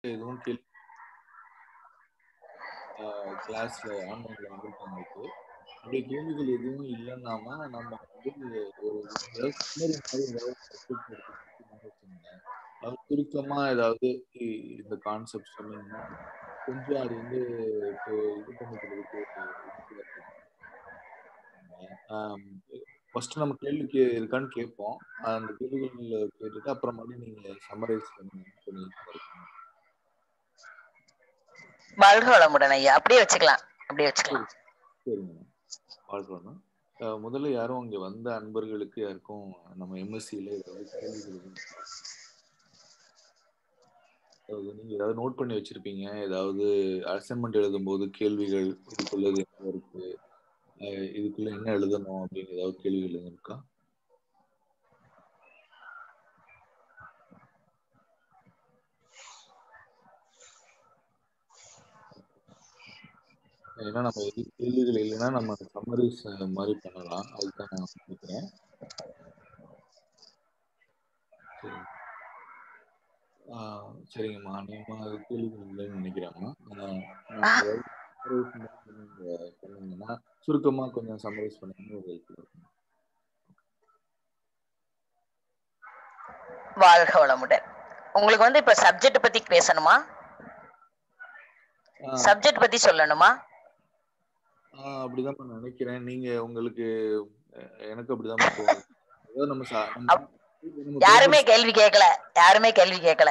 எதுவும் கேள்வி கிளாஸ்ல ஆன்லைன்ல வந்திருக்கவங்களுக்கு அப்படி கேள்விகள் எதுவும் இல்லைன்னாம நம்ம வந்து ஒரு ஏதாவது summary மாதிரி ஏதாவது subject எடுத்து வச்சுக்கோங்க. அதாவது சுருக்கமா ஏதாவது இ- இந்த கான்செப்ட் சொன்னீங்கன்னா கொஞ்சம் அது வந்து இப்போ இது பண்ணிக்கிறதுக்கு easy ஆ இருக்கும். ஃபர்ஸ்ட் நம்ம கேள்வி கே இருக்கான்னு கேட்போம் அந்த கேள்விகள் கேட்டுட்டு அப்புறமாடி நீங்க சம்மரைஸ் பண்ணி சொல்லி வாழ்க வளமுடன் ஐயா அப்படியே வச்சுக்கலாம் அப்படியே வச்சுக்கலாம் சரிங்க வாழ்க்கணும் முதல்ல யாரும் அங்க வந்த அன்பர்களுக்கு யாருக்கும் நம்ம எம்எஸ்சியில ஏதாவது கேள்விகள் எதுவும் அதாவது நீங்க ஏதாவது நோட் பண்ணி வச்சிருப்பீங்க ஏதாவது அசைன்மெண்ட் எழுதும் போது கேள்விகள் இதுக்குள்ளது என்ன இருக்கு அஹ் இதுக்குள்ள என்ன எழுதணும் அப்படின்னு ஏதாவது கேள்விகள் எதுவும் இருக்கா ஏன்னா நம்ம எது கேள்விகள் இல்லைன்னா நம்ம சம்மரிஸ் மாதிரி பண்ணலாம் அதுதான் நான் கேட்குறேன் சரி ஆஹ் சரிங்கம்மா நீங்க அது கேள்விகள் இல்லைன்னு நினைக்கிறேம்மா ஆஹ் நான் ஏதாவது summarize மாதிரி நீங்க சொன்னீங்கன்னா சுருக்கமா கொஞ்சம் சம்மரைஸ் பண்ணீங்கன்னா ஒரு helpful ஆ இருக்கும் வாழ்க வளமுடன் உங்களுக்கு வந்து இப்ப சப்ஜெக்ட் பத்தி பேசணுமா ஆஹ் சப்ஜெக்ட் பத்தி சொல்லணுமா ஆஹ் அப்படிதான் நான் நினைக்கிறேன் நீங்க உங்களுக்கு அஹ் எனக்கு அப்படிதான் தோணுது அதாவது நம்ம சா- நம்ம நம்ம யாருமே papers- கேள்வி கேட்கல யாருமே கேள்வி கேட்கல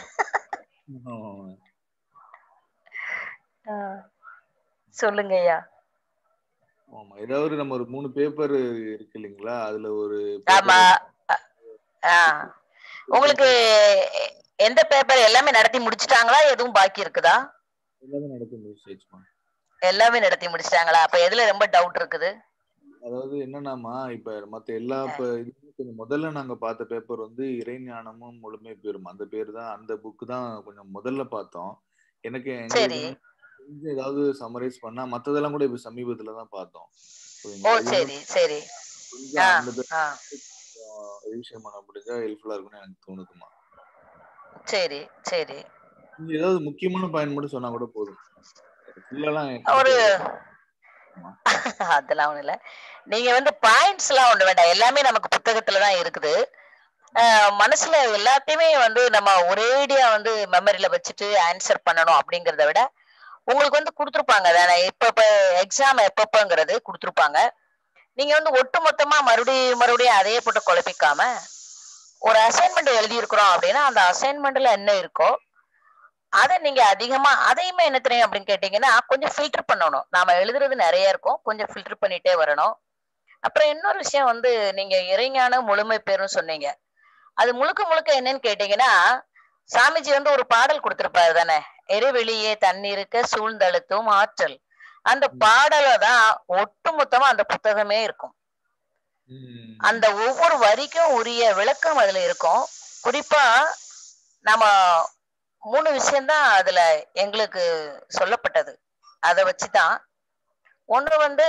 ஆஹ் சொல்லுங்க ஐயா ஆமா ஏதாவது நம்ம ஒரு மூணு பேப்பர் இருக்கு இல்லைங்களா அதுல ஒரு ஆமா paper அ- ஆ. உங்களுக்கு எ- எந்த பேப்பர் எல்லாமே நடத்தி முடிச்சிட்டாங்களா எதுவும் பாக்கி இருக்குதா எல்லாமே நடத்தி முடிச்சிருச்சுமா எல்லாமே நடத்தி முடிச்சிட்டாங்களா அப்ப எதுல ரொம்ப டவுட் இருக்குது அதாவது என்னன்னாமா இப்ப மத்த எல்லா இப்ப இதுமே கொஞ்சம் முதல்ல நாங்க பார்த்த பேப்பர் வந்து இறைஞானமும் முழுமை பெறும் அந்த பேர் தான் அந்த புக் தான் கொஞ்சம் முதல்ல பார்த்தோம் எனக்கு சரி எங்களுக்கு கொஞ்சம் ஏதாவது சம்மரைஸ் பண்ணா மத்ததெல்லாம் கூட இப்ப சமீபத்துல தான் பார்த்தோம் ஓ சரிங்களா இது சரி சரி கொஞ்சம் ஆ அந்த பேப்பர் ஆ ரிவிஷன் பண்ண முடிஞ்சா ஹெல்ப்ஃபுல்லா இருக்கும்னு எனக்கு தோணுதுமா சரி சரி நீங்க ஏதாவது முக்கியமான பாயிண்ட் மட்டும் சொன்னா கூட போதும் ஃபுல்லாலாம் ஒரு ஆமா. அதெல்லாம் ஒண்ணு இல்ல நீங்க வந்து பாயிண்ட்ஸ் எல்லாம் ஒண்ணு வேண்டாம் எல்லாமே நமக்கு புத்தகத்துல தான் இருக்குது அஹ் மனசுல எல்லாத்தையுமே வந்து நம்ம ஒரேடியா வந்து மெமரியில வச்சுட்டு ஆன்சர் பண்ணணும் அப்படிங்கறத விட உங்களுக்கு வந்து கொடுத்துருப்பாங்க தானே இப்ப இப்ப எக்ஸாம் எப்பப்பங்கிறது கொடுத்துருப்பாங்க நீங்க வந்து ஒட்டு மொத்தமா மறுபடியும் மறுபடியும் அதையே போட்டு குழப்பிக்காம ஒரு அசைன்மெண்ட் எழுதி இருக்கிறோம் அப்படின்னா அந்த அசைன்மெண்ட்ல என்ன இருக்கோ அதை நீங்க அதிகமா அதையுமே என்ன தெரியும் அப்படின்னு கேட்டீங்கன்னா கொஞ்சம் ஃபில்டர் பண்ணணும் நாம எழுதுறது நிறைய இருக்கும் கொஞ்சம் ஃபில்டர் பண்ணிட்டே வரணும் அப்புறம் இன்னொரு விஷயம் வந்து நீங்க இறைஞான முழுமை பெறும் சொன்னீங்க அது முழுக்க முழுக்க என்னன்னு கேட்டீங்கன்னா சாமிஜி வந்து ஒரு பாடல் கொடுத்திருப்பாரு தானே எரிவெளியே தண்ணீருக்கு சூழ்ந்தழுத்தும் ஆற்றல் அந்த பாடல தான் ஒட்டுமொத்தமா அந்த புத்தகமே இருக்கும் ம். அந்த ஒவ்வொரு வரிக்கும் உரிய விளக்கம் அதுல இருக்கும் குறிப்பா நம்ம மூணு விஷயம்தான் அதுல எங்களுக்கு சொல்லப்பட்டது அதை வச்சுதான் ஒண்ணு வந்து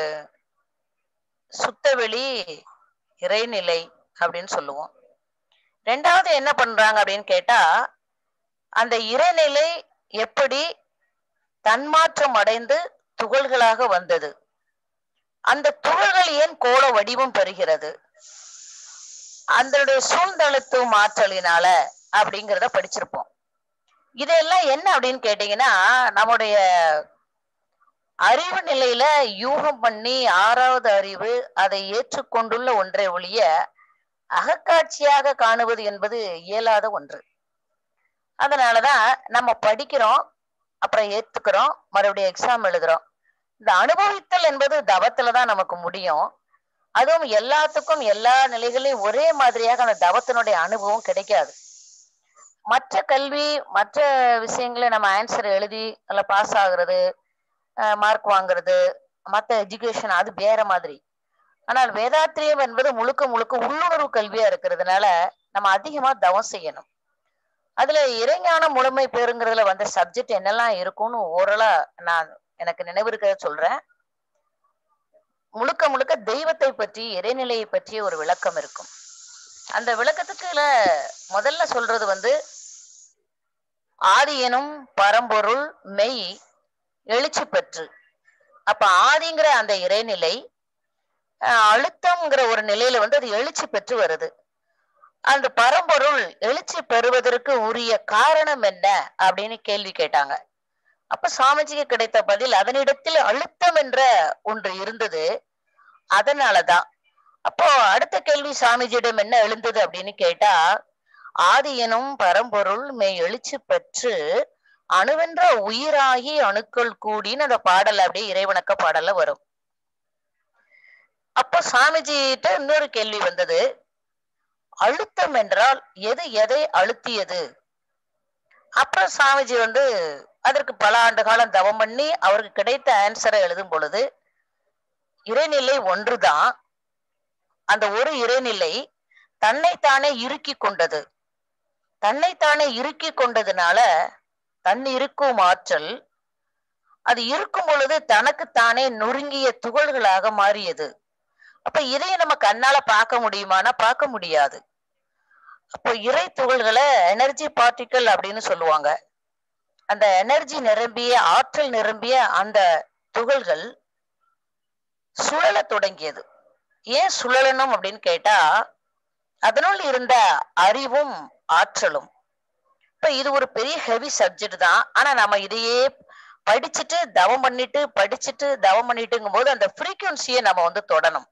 சுத்தவெளி இறைநிலை அப்படின்னு சொல்லுவோம் ரெண்டாவது என்ன பண்றாங்க அப்படின்னு கேட்டா அந்த இறைநிலை எப்படி தன்மாற்றம் அடைந்து துகள்களாக வந்தது அந்த துகள்கள் ஏன் கோள வடிவம் பெறுகிறது அதனுடைய சூழ்ந்தழுத்தும் ஆற்றலினால அப்படிங்கிறத படிச்சிருப்போம் இதெல்லாம் என்ன அப்படின்னு கேட்டீங்கன்னா நம்முடைய அறிவு நிலையில யூகம் பண்ணி ஆறாவது அறிவு அதை ஏற்றுக்கொண்டுள்ள ஒன்றை ஒழிய அகக்காட்சியாக காணுவது என்பது இயலாத ஒன்று அதனாலதான் நம்ம படிக்கிறோம் அப்புறம் ஏத்துக்கிறோம் மறுபடியும் எக்ஸாம் எழுதுறோம் இந்த அனுபவித்தல் என்பது தவத்துல தான் நமக்கு முடியும் அதுவும் எல்லாத்துக்கும் எல்லா நிலைகளையும் ஒரே மாதிரியாக அந்த தவத்தினுடைய அனுபவம் கிடைக்காது மற்ற கல்வி மற்ற விஷயங்களை நம்ம ஆன்சர் எழுதி நல்லா பாஸ் ஆகுறது மார்க் வாங்குறது மற்ற எஜுகேஷன் அது வேற மாதிரி ஆனால் வேதாத்திரியம் என்பது முழுக்க முழுக்க உள்ளுணர்வு கல்வியா இருக்கிறதுனால நம்ம அதிகமா தவம் செய்யணும் அதுல இறைஞான முழுமை பேருங்கிறதுல வந்த சப்ஜெக்ட் என்னெல்லாம் இருக்கும்னு ஓரளா நான் எனக்கு நினைவு இருக்கிறத சொல்றேன் முழுக்க முழுக்க தெய்வத்தை பற்றி இறைநிலையை பற்றி ஒரு விளக்கம் இருக்கும் அந்த விளக்கத்துக்குல முதல்ல சொல்றது வந்து ஆதி எனும் பரம்பொருள் மெய் எழுச்சி பெற்று அப்ப ஆதிங்கிற அந்த இறைநிலை அஹ், அழுத்தம்ங்கிற ஒரு நிலையில வந்து அது எழுச்சி பெற்று வருது அந்த பரம்பொருள் எழுச்சி பெறுவதற்கு உரிய காரணம் என்ன அப்படின்னு கேள்வி கேட்டாங்க அப்ப சாமிஜிக்கு கிடைத்த பதில் அதனிடத்தில் அழுத்தம் என்ற ஒன்று இருந்தது அதனாலதான் அப்போ அடுத்த கேள்வி சாமிஜியிடம் என்ன எழுந்தது அப்படின்னு கேட்டா ஆதி எனும் பரம்பொருள் மெய் எழுச்சி பெற்று அணுவென்ற உயிராகி அணுக்கள் கூடின்னு அந்த பாடல் அப்படியே இறைவணக்க பாடல்ல வரும் அப்போ சாமிஜிட்ட இன்னொரு கேள்வி வந்தது அழுத்தம் என்றால் எது எதை அழுத்தியது அப்புறம் சாமிஜி வந்து அதற்கு பல ஆண்டு காலம் தவம் பண்ணி அவருக்கு கிடைத்த ஆன்சரை எழுதும் பொழுது இறைநிலை ஒன்றுதான் அந்த ஒரு இறைநிலை தன்னைத்தானே இறுக்கி கொண்டது தன்னைத்தானே இறுக்கி கொண்டதுனால தன் இருக்கும் ஆற்றல் அது இருக்கும் பொழுது தனக்குத்தானே நொறுங்கிய துகள்களாக மாறியது அப்ப இதைய நம்ம கண்ணால பார்க்க முடியுமானா பார்க்க முடியாது அப்போ இறை துகள்களை எனர்ஜி பார்ட்டிக்கல் அப்படின்னு சொல்லுவாங்க அந்த எனர்ஜி நிரம்பிய ஆற்றல் நிரம்பிய அந்த துகள்கள் சுழல தொடங்கியது ஏன் சுழலணும் அப்படின்னு கேட்டா அதனுள் இருந்த அறிவும் ஆற்றலும் இப்ப இது ஒரு பெரிய ஹெவி சப்ஜெக்ட் தான் ஆனா நம்ம இதையே படிச்சுட்டு தவம் பண்ணிட்டு படிச்சுட்டு தவம் பண்ணிட்டுங்கும் போது அந்த ஃப்ரீக்குவன்சியை நம்ம வந்து தொடணும்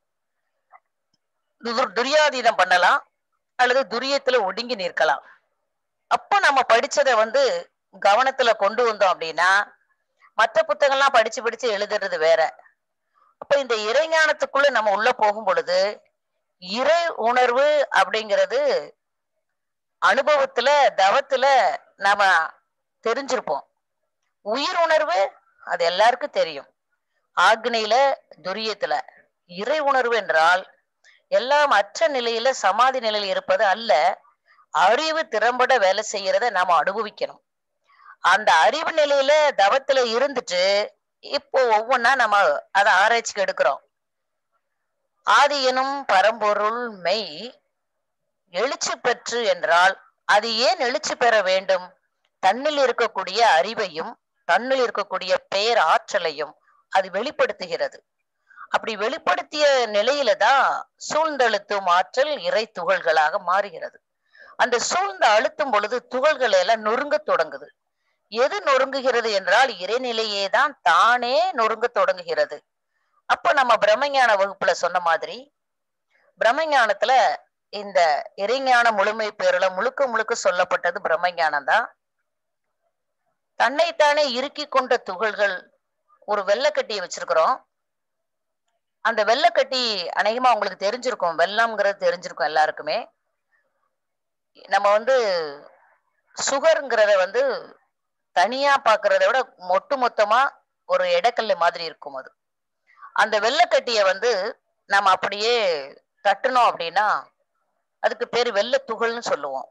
துர்- துரியாதீதம் பண்ணலாம் அல்லது துரியத்துல ஒடுங்கி நிற்கலாம் அப்போ நம்ம படிச்சதை வந்து கவனத்துல கொண்டு வந்தோம் அப்படின்னா மற்ற புத்தகம்லாம் படிச்சு படிச்சு எழுதுறது வேற அப்ப இந்த இறைஞானத்துக்குள்ள நம்ம உள்ள போகும் பொழுது இறை உணர்வு அப்படிங்கிறது அனுபவத்துல தவத்துல நாம தெரிஞ்சிருப்போம் உயிர் உணர்வு அது எல்லாருக்கும் தெரியும் ஆக்னியில துரியத்துல இறை உணர்வு என்றால் எல்லாம் அற்ற நிலையில சமாதி நிலையில் இருப்பது அல்ல அறிவு திறம்பட வேலை செய்யறத நாம அனுபவிக்கணும் அந்த அறிவு நிலையில தவத்துல இருந்துட்டு இப்போ ஒவ்வொன்னா நம்ம அதை ஆராய்ச்சிக்கு எடுக்கிறோம் ஆதி எனும் பரம்பொருள் மெய் எழுச்சி பெற்று என்றால் அது ஏன் எழுச்சி பெற வேண்டும் தன்னில் இருக்கக்கூடிய அறிவையும் தன்னில் இருக்கக்கூடிய பேர் ஆற்றலையும் அது வெளிப்படுத்துகிறது அப்படி வெளிப்படுத்திய நிலையில தான் சூழ்ந்தழுத்தும் ஆற்றல் இறை துகள்களாக மாறுகிறது அந்த சூழ்ந்த அழுத்தும் பொழுது துகள்கள் எல்லாம் நொறுங்க தொடங்குது எது நொறுங்குகிறது என்றால் இறைநிலையே தான் தானே நொறுங்க தொடங்குகிறது அப்ப நம்ம பிரம்மஞான வகுப்புல சொன்ன மாதிரி பிரம்மஞானத்துல இந்த இறைஞான முழுமை பேருல முழுக்க முழுக்க சொல்லப்பட்டது பிரம்மஞானம் தான் தன்னைத்தானே இறுக்கி கொண்ட துகள்கள் ஒரு வெள்ளக்கட்டியை வச்சிருக்கிறோம் அந்த வெள்ளக்கட்டி அநேகமா உங்களுக்கு தெரிஞ்சிருக்கும் வெள்ளம்ங்கிறது தெரிஞ்சிருக்கும் எல்லாருக்குமே நம்ம வந்து சுகருங்கிறத வந்து தனியா பாக்குறத விட மொட்டு மொத்தமா ஒரு எடக்கல்லு மாதிரி இருக்கும் அது அந்த வெள்ளக்கட்டிய வந்து நம்ம அப்படியே தட்டுனோம் அப்படின்னா அதுக்கு பேரு வெள்ளை துகள்னு சொல்லுவோம்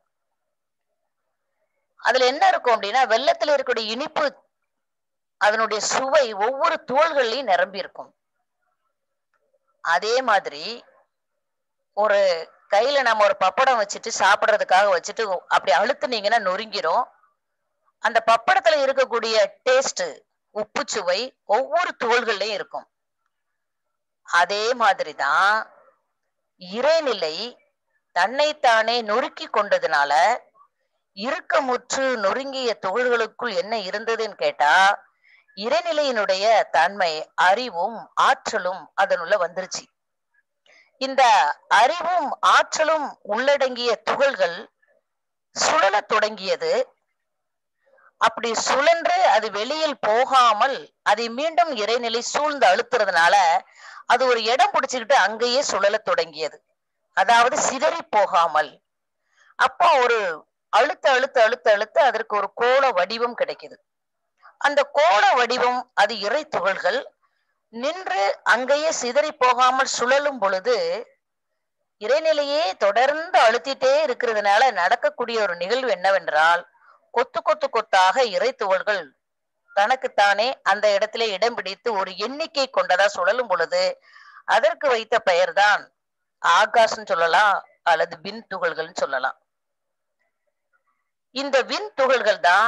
அதுல என்ன இருக்கும் அப்படின்னா வெள்ளத்துல இருக்கக்கூடிய இனிப்பு அதனுடைய சுவை ஒவ்வொரு தோள்கள்லயும் நிரம்பி இருக்கும் அதே மாதிரி ஒரு கையில நம்ம ஒரு பப்படம் வச்சுட்டு சாப்பிடுறதுக்காக வச்சுட்டு அப்படி அழுத்துனீங்கன்னா நொறுங்கிரும் அந்த பப்படத்துல இருக்கக்கூடிய டேஸ்ட் உப்பு சுவை ஒவ்வொரு தோள்கள்லயும் இருக்கும் அதே மாதிரிதான் இறைநிலை தன்னைத்தானே நொறுக்கி கொண்டதுனால இறுக்கமுற்று நொறுங்கிய துகள்களுக்குள் என்ன இருந்ததுன்னு கேட்டா இறைநிலையினுடைய தன்மை அறிவும் ஆற்றலும் அதனுள்ள வந்துருச்சு இந்த அறிவும் ஆற்றலும் உள்ளடங்கிய துகள்கள் சுழலத் தொடங்கியது அப்படி சுழன்று அது வெளியில் போகாமல் அதை மீண்டும் இறைநிலை சூழ்ந்து அழுத்துறதுனால அது ஒரு இடம் பிடிச்சுக்கிட்டு அங்கேயே சுழலத் தொடங்கியது அதாவது சிதறி போகாமல் அப்போ ஒரு அழுத்த அழுத்த அழுத்த அழுத்த அதற்கு ஒரு கோள வடிவம் கிடைக்குது அந்த கோள வடிவம் அது இறை துகள்கள் நின்று அங்கேயே சிதறி போகாமல் சுழலும் பொழுது இறைநிலையே தொடர்ந்து அழுத்திட்டே இருக்கிறதுனால நடக்கக்கூடிய ஒரு நிகழ்வு என்னவென்றால் கொத்து கொத்து கொத்தாக இறை துகள்கள் தனக்குத்தானே அந்த இடத்திலே இடம் பிடித்து ஒரு எண்ணிக்கை கொண்டதா சுழலும் பொழுது அதற்கு வைத்த பெயர்தான் ஆகாஷ்னு சொல்லலாம் அல்லது பின் துகள்கள்னு சொல்லலாம் இந்த விண் துகள்கள் தான்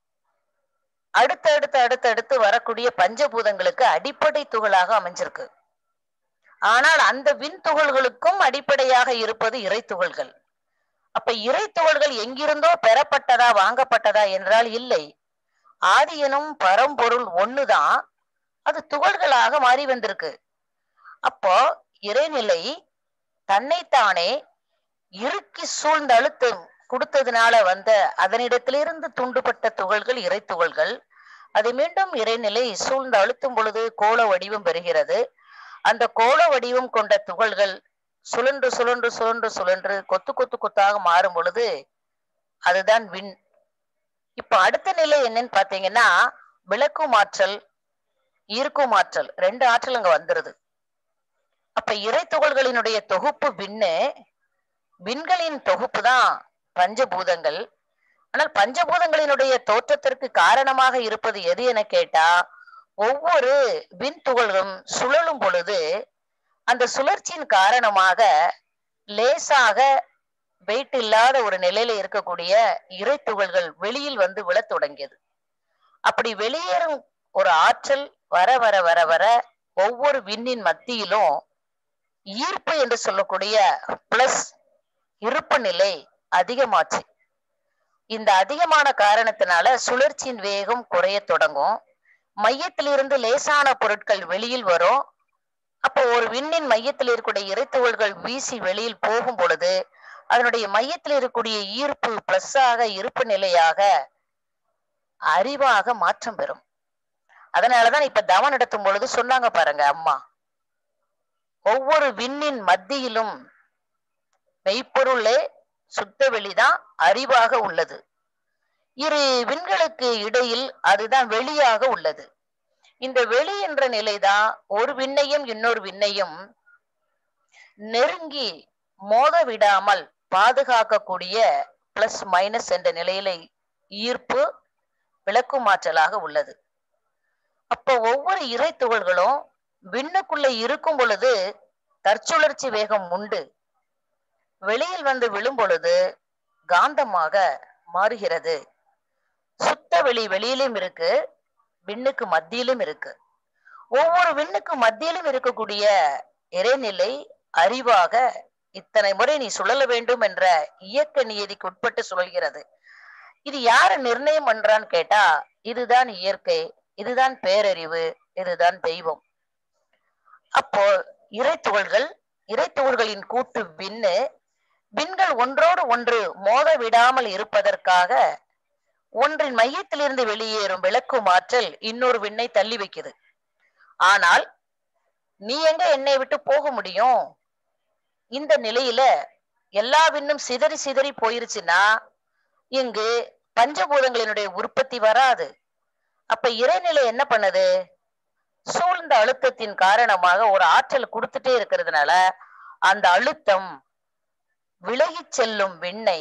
அடுத்தடுத்து அடுத்தடுத்து வரக்கூடிய பஞ்சபூதங்களுக்கு அடிப்படை துகளாக அமைஞ்சிருக்கு ஆனால் அந்த விண் துகள்களுக்கும் அடிப்படையாக இருப்பது இறை துகள்கள் அப்ப இறை துகள்கள் எங்கிருந்தோ பெறப்பட்டதா வாங்கப்பட்டதா என்றால் இல்லை ஆதியனும் பரம்பொருள் ஒண்ணுதான் அது துகள்களாக மாறி வந்திருக்கு அப்போ இறைநிலை தன்னைத்தானே இறுக்கி சூழ்ந்த அழுத்தம் கொடுத்ததுனால வந்த அதனிடத்திலிருந்து துண்டுபட்ட துகள்கள் இறை துகள்கள் அது மீண்டும் இறைநிலை சூழ்ந்து அழுத்தும் பொழுது கோள வடிவம் பெறுகிறது அந்த கோள வடிவம் கொண்ட துகள்கள் சுழன்று சுழன்று சுழன்று சுழன்று கொத்து கொத்து கொத்தாக மாறும் பொழுது அதுதான் விண் இப்ப அடுத்த நிலை என்னன்னு பாத்தீங்கன்னா விளக்கும் ஆற்றல் ஈர்க்கும் ஆற்றல் ரெண்டு ஆற்றல் அங்க வந்துருது அப்ப இறை துகள்களினுடைய தொகுப்பு விண்ணு விண்களின் தொகுப்பு தான் பஞ்சபூதங்கள் ஆனால் பஞ்சபூதங்களினுடைய தோற்றத்திற்கு காரணமாக இருப்பது எது என கேட்டா ஒவ்வொரு விண் துகள்களும் சுழலும் பொழுது அந்த சுழற்சியின் காரணமாக லேசாக வெயிட் இல்லாத ஒரு நிலையில இருக்கக்கூடிய இறை துகள்கள் வெளியில் வந்து விழத் தொடங்கியது அப்படி வெளியேறும் ஒரு ஆற்றல் வர வர வர வர ஒவ்வொரு விண்ணின் மத்தியிலும் ஈர்ப்பு என்று சொல்லக்கூடிய பிளஸ் இருப்பு நிலை அதிகமாச்சு இந்த அதிகமான காரணத்தினால சுழற்சியின் வேகம் குறைய தொடங்கும் மையத்திலிருந்து லேசான பொருட்கள் வெளியில் வரும் அப்போ ஒரு விண்ணின் மையத்தில் இருக்கக்கூடிய இறைத்துகள்கள் வீசி வெளியில் போகும் பொழுது அதனுடைய மையத்தில் இருக்கக்கூடிய ஈர்ப்பு பிளஸ்ஸாக இருப்பு நிலையாக அறிவாக மாற்றம் பெறும் அதனாலதான் இப்ப தவம் நடத்தும் பொழுது சொன்னாங்க பாருங்க அம்மா ஒவ்வொரு விண்ணின் மத்தியிலும் மெய்ப்பொருளே சுத்த வெளிதான் அறிவாக உள்ளது இரு விண்களுக்கு இடையில் அதுதான் வெளியாக உள்ளது இந்த வெளி என்ற நிலைதான் ஒரு விண்ணையும் இன்னொரு விண்ணையும் நெருங்கி மோத விடாமல் பாதுகாக்கக்கூடிய பிளஸ் மைனஸ் என்ற நிலையில ஈர்ப்பு விளக்கும் ஆற்றலாக உள்ளது அப்போ ஒவ்வொரு இறை துகள்களும் விண்ணுக்குள்ள இருக்கும் பொழுது தற்சுழற்சி வேகம் உண்டு வெளியில் வந்து விழும் பொழுது காந்தமாக மாறுகிறது சுத்த வெளி வெளியிலும் இருக்கு விண்ணுக்கு மத்தியிலும் இருக்கு ஒவ்வொரு விண்ணுக்கு மத்தியிலும் இருக்கக்கூடிய இறைநிலை அறிவாக இத்தனை முறை நீ சுழல வேண்டும் என்ற இயக்க நியதிக்கு உட்பட்டு சுழல்கிறது இது யாரு நிர்ணயம் பண்றான்னு கேட்டா இதுதான் இயற்கை இதுதான் பேரறிவு இதுதான் தெய்வம் அப்போ இறை துகள்கள் இறை துகள்களின் கூட்டு விண்ணு விண்கள் ஒன்றோடு ஒன்று மோத விடாமல் இருப்பதற்காக ஒன்றின் மையத்திலிருந்து வெளியேறும் விளக்கும் ஆற்றல் இன்னொரு விண்ணை தள்ளி வைக்குது ஆனால் நீ எங்க என்னை விட்டு போக முடியும் இந்த நிலையில எல்லா விண்ணும் சிதறி சிதறி போயிருச்சுன்னா இங்கு பஞ்சபூதங்களினுடைய உற்பத்தி வராது அப்ப இறைநிலை என்ன பண்ணுது சூழ்ந்த அழுத்தத்தின் காரணமாக ஒரு ஆற்றல் கொடுத்துட்டே இருக்கிறதுனால அந்த அழுத்தம் விலகி செல்லும் விண்ணை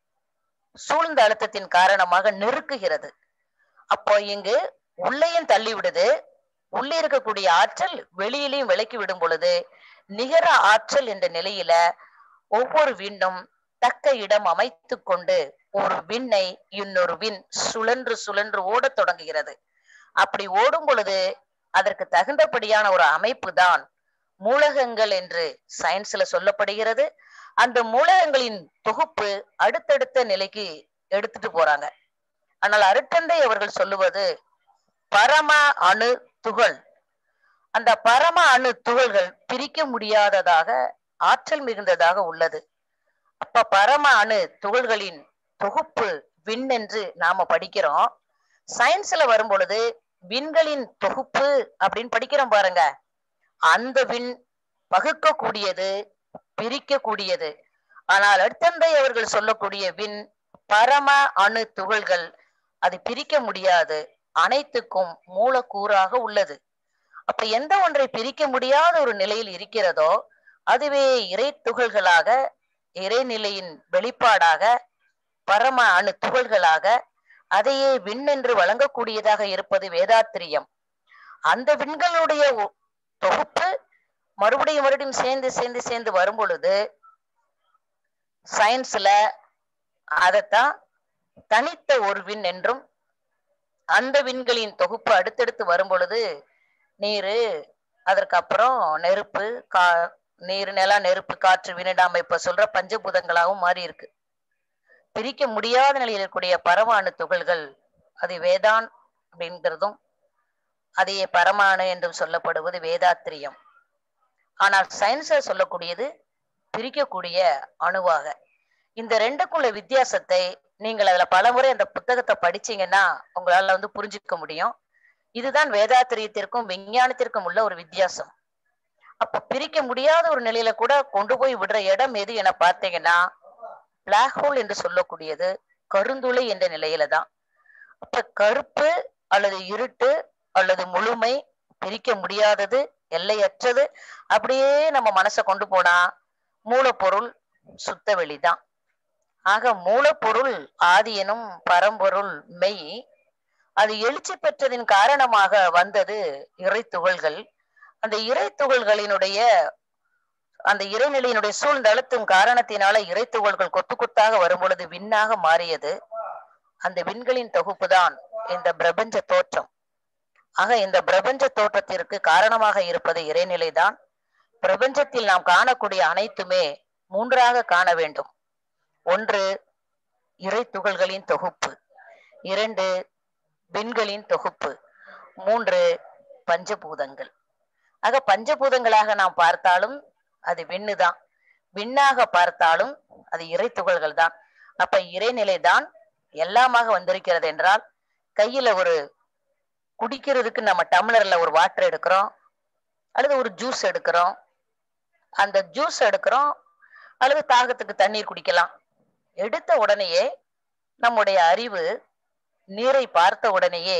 சூழ்ந்த அழுத்தத்தின் காரணமாக நெருக்குகிறது அப்போ இங்கு உள்ளேயும் தள்ளி விடுது உள்ளே இருக்கக்கூடிய ஆற்றல் வெளியிலையும் விலக்கி விடும் பொழுது நிகர ஆற்றல் என்ற நிலையில ஒவ்வொரு விண்ணும் தக்க இடம் அமைத்து கொண்டு ஒரு விண்ணை இன்னொரு விண் சுழன்று சுழன்று ஓடத் தொடங்குகிறது அப்படி ஓடும் பொழுது அதற்கு தகுந்தபடியான ஒரு அமைப்பு தான் மூலகங்கள் என்று சயின்ஸ்ல சொல்லப்படுகிறது அந்த மூலகங்களின் தொகுப்பு அடுத்தடுத்த நிலைக்கு எடுத்துட்டு போறாங்க ஆனால் அருட்டந்தை அவர்கள் சொல்லுவது பரம அணு துகள் அந்த பரம அணு துகள்கள் பிரிக்க முடியாததாக ஆற்றல் மிகுந்ததாக உள்ளது அப்ப பரம அணு துகள்களின் தொகுப்பு விண் என்று நாம படிக்கிறோம் சயின்ஸ்ல வரும் பொழுது விண்களின் தொகுப்பு அப்படின்னு படிக்கிறோம் பாருங்க அந்த விண் பகுக்க கூடியது பிரிக்க கூடியது ஆனால் அடுத்தந்தை அவர்கள் சொல்லக்கூடிய விண் பரம அணு துகள்கள் அது பிரிக்க முடியாது அனைத்துக்கும் மூலக்கூறாக உள்ளது அப்ப எந்த ஒன்றை பிரிக்க முடியாத ஒரு நிலையில் இருக்கிறதோ அதுவே இறை துகள்களாக இறைநிலையின் வெளிப்பாடாக பரம அணு துகள்களாக அதையே விண் என்று வழங்கக்கூடியதாக இருப்பது வேதாத்திரியம் அந்த விண்களுடைய ஒ- தொகுப்பு மறுபடியும் மறுபடியும் சேர்ந்து சேர்ந்து சேர்ந்து வரும் பொழுது சயின்ஸ்ல அதைத்தான் தனித்த ஒரு விண் என்றும் அந்த விண்களின் தொகுப்பு அடுத்தடுத்து வரும் பொழுது நீரு அதற்கு அப்புறம் நெருப்பு கா நீர் நில நெருப்பு காற்று வினிடாம இப்ப சொல்ற பஞ்சபூதங்களாகவும் மாறி இருக்கு பிரிக்க முடியாத நிலையில் இருக்கக்கூடிய பரமாணு துகள்கள் அது வேதான் அப்படிங்கிறதும் அதையே பரமாணு என்றும் சொல்லப்படுவது வேதாத்திரியம் ஆனால் சயின்ஸ சொல்லக்கூடியது பிரிக்கக்கூடிய அணுவாக இந்த ரெண்டுக்குள்ள வித்தியாசத்தை நீங்கள் அதுல பலமுறை அந்த புத்தகத்தை படிச்சீங்கன்னா உங்களால வந்து புரிஞ்சுக்க முடியும் இதுதான் வேதாத்திரியத்திற்கும் விஞ்ஞானத்திற்கும் உள்ள ஒரு வித்தியாசம் அப்ப பிரிக்க முடியாத ஒரு நிலையில கூட கொண்டு போய் விடுற இடம் எது என பார்த்தீங்கன்னா பிளாக் ஹோல் என்று சொல்லக்கூடியது கருந்துளை என்ற நிலையில தான் அப்ப கருப்பு அல்லது இருட்டு அல்லது முழுமை பிரிக்க முடியாதது எல்லையற்றது அப்படியே நம்ம மனசை கொண்டு போனா மூலப்பொருள் சுத்த வெளிதான் ஆக மூலப்பொருள் ஆதியனும் பரம்பொருள் மெய் அது எழுச்சி பெற்றதின் காரணமாக வந்தது இறை துகள்கள் அந்த இறை துகள்களினுடைய அந்த இறைநிலையினுடைய சூழ்ந்து அழுத்தும் காரணத்தினால இறை துகள்கள் கொத்து கொத்தாக வரும் பொழுது விண்ணாக மாறியது அந்த விண்களின் தொகுப்பு தான் இந்த பிரபஞ்ச தோற்றம் ஆக இந்த பிரபஞ்ச தோற்றத்திற்கு காரணமாக இருப்பது இறைநிலைதான் பிரபஞ்சத்தில் நாம் காணக்கூடிய அனைத்துமே மூன்றாக காண வேண்டும் ஒன்று இறை துகள்களின் தொகுப்பு இரண்டு விண்களின் தொகுப்பு மூன்று பஞ்சபூதங்கள் ஆக பஞ்சபூதங்களாக நாம் பார்த்தாலும் அது விண்ணுதான் விண்ணாக பார்த்தாலும் அது இறை துகள்கள் தான் அப்ப இறைநிலை தான் எல்லாமாக வந்திருக்கிறது என்றால் கையில ஒரு குடிக்கிறதுக்கு நம்ம டம்ளர்ல ஒரு வாட்டர் எடுக்கிறோம் அல்லது ஒரு ஜூஸ் எடுக்கிறோம் அந்த ஜூஸ் எடுக்கிறோம் அல்லது தாகத்துக்கு தண்ணீர் குடிக்கலாம் எடுத்த உடனேயே நம்முடைய அறிவு நீரை பார்த்த உடனேயே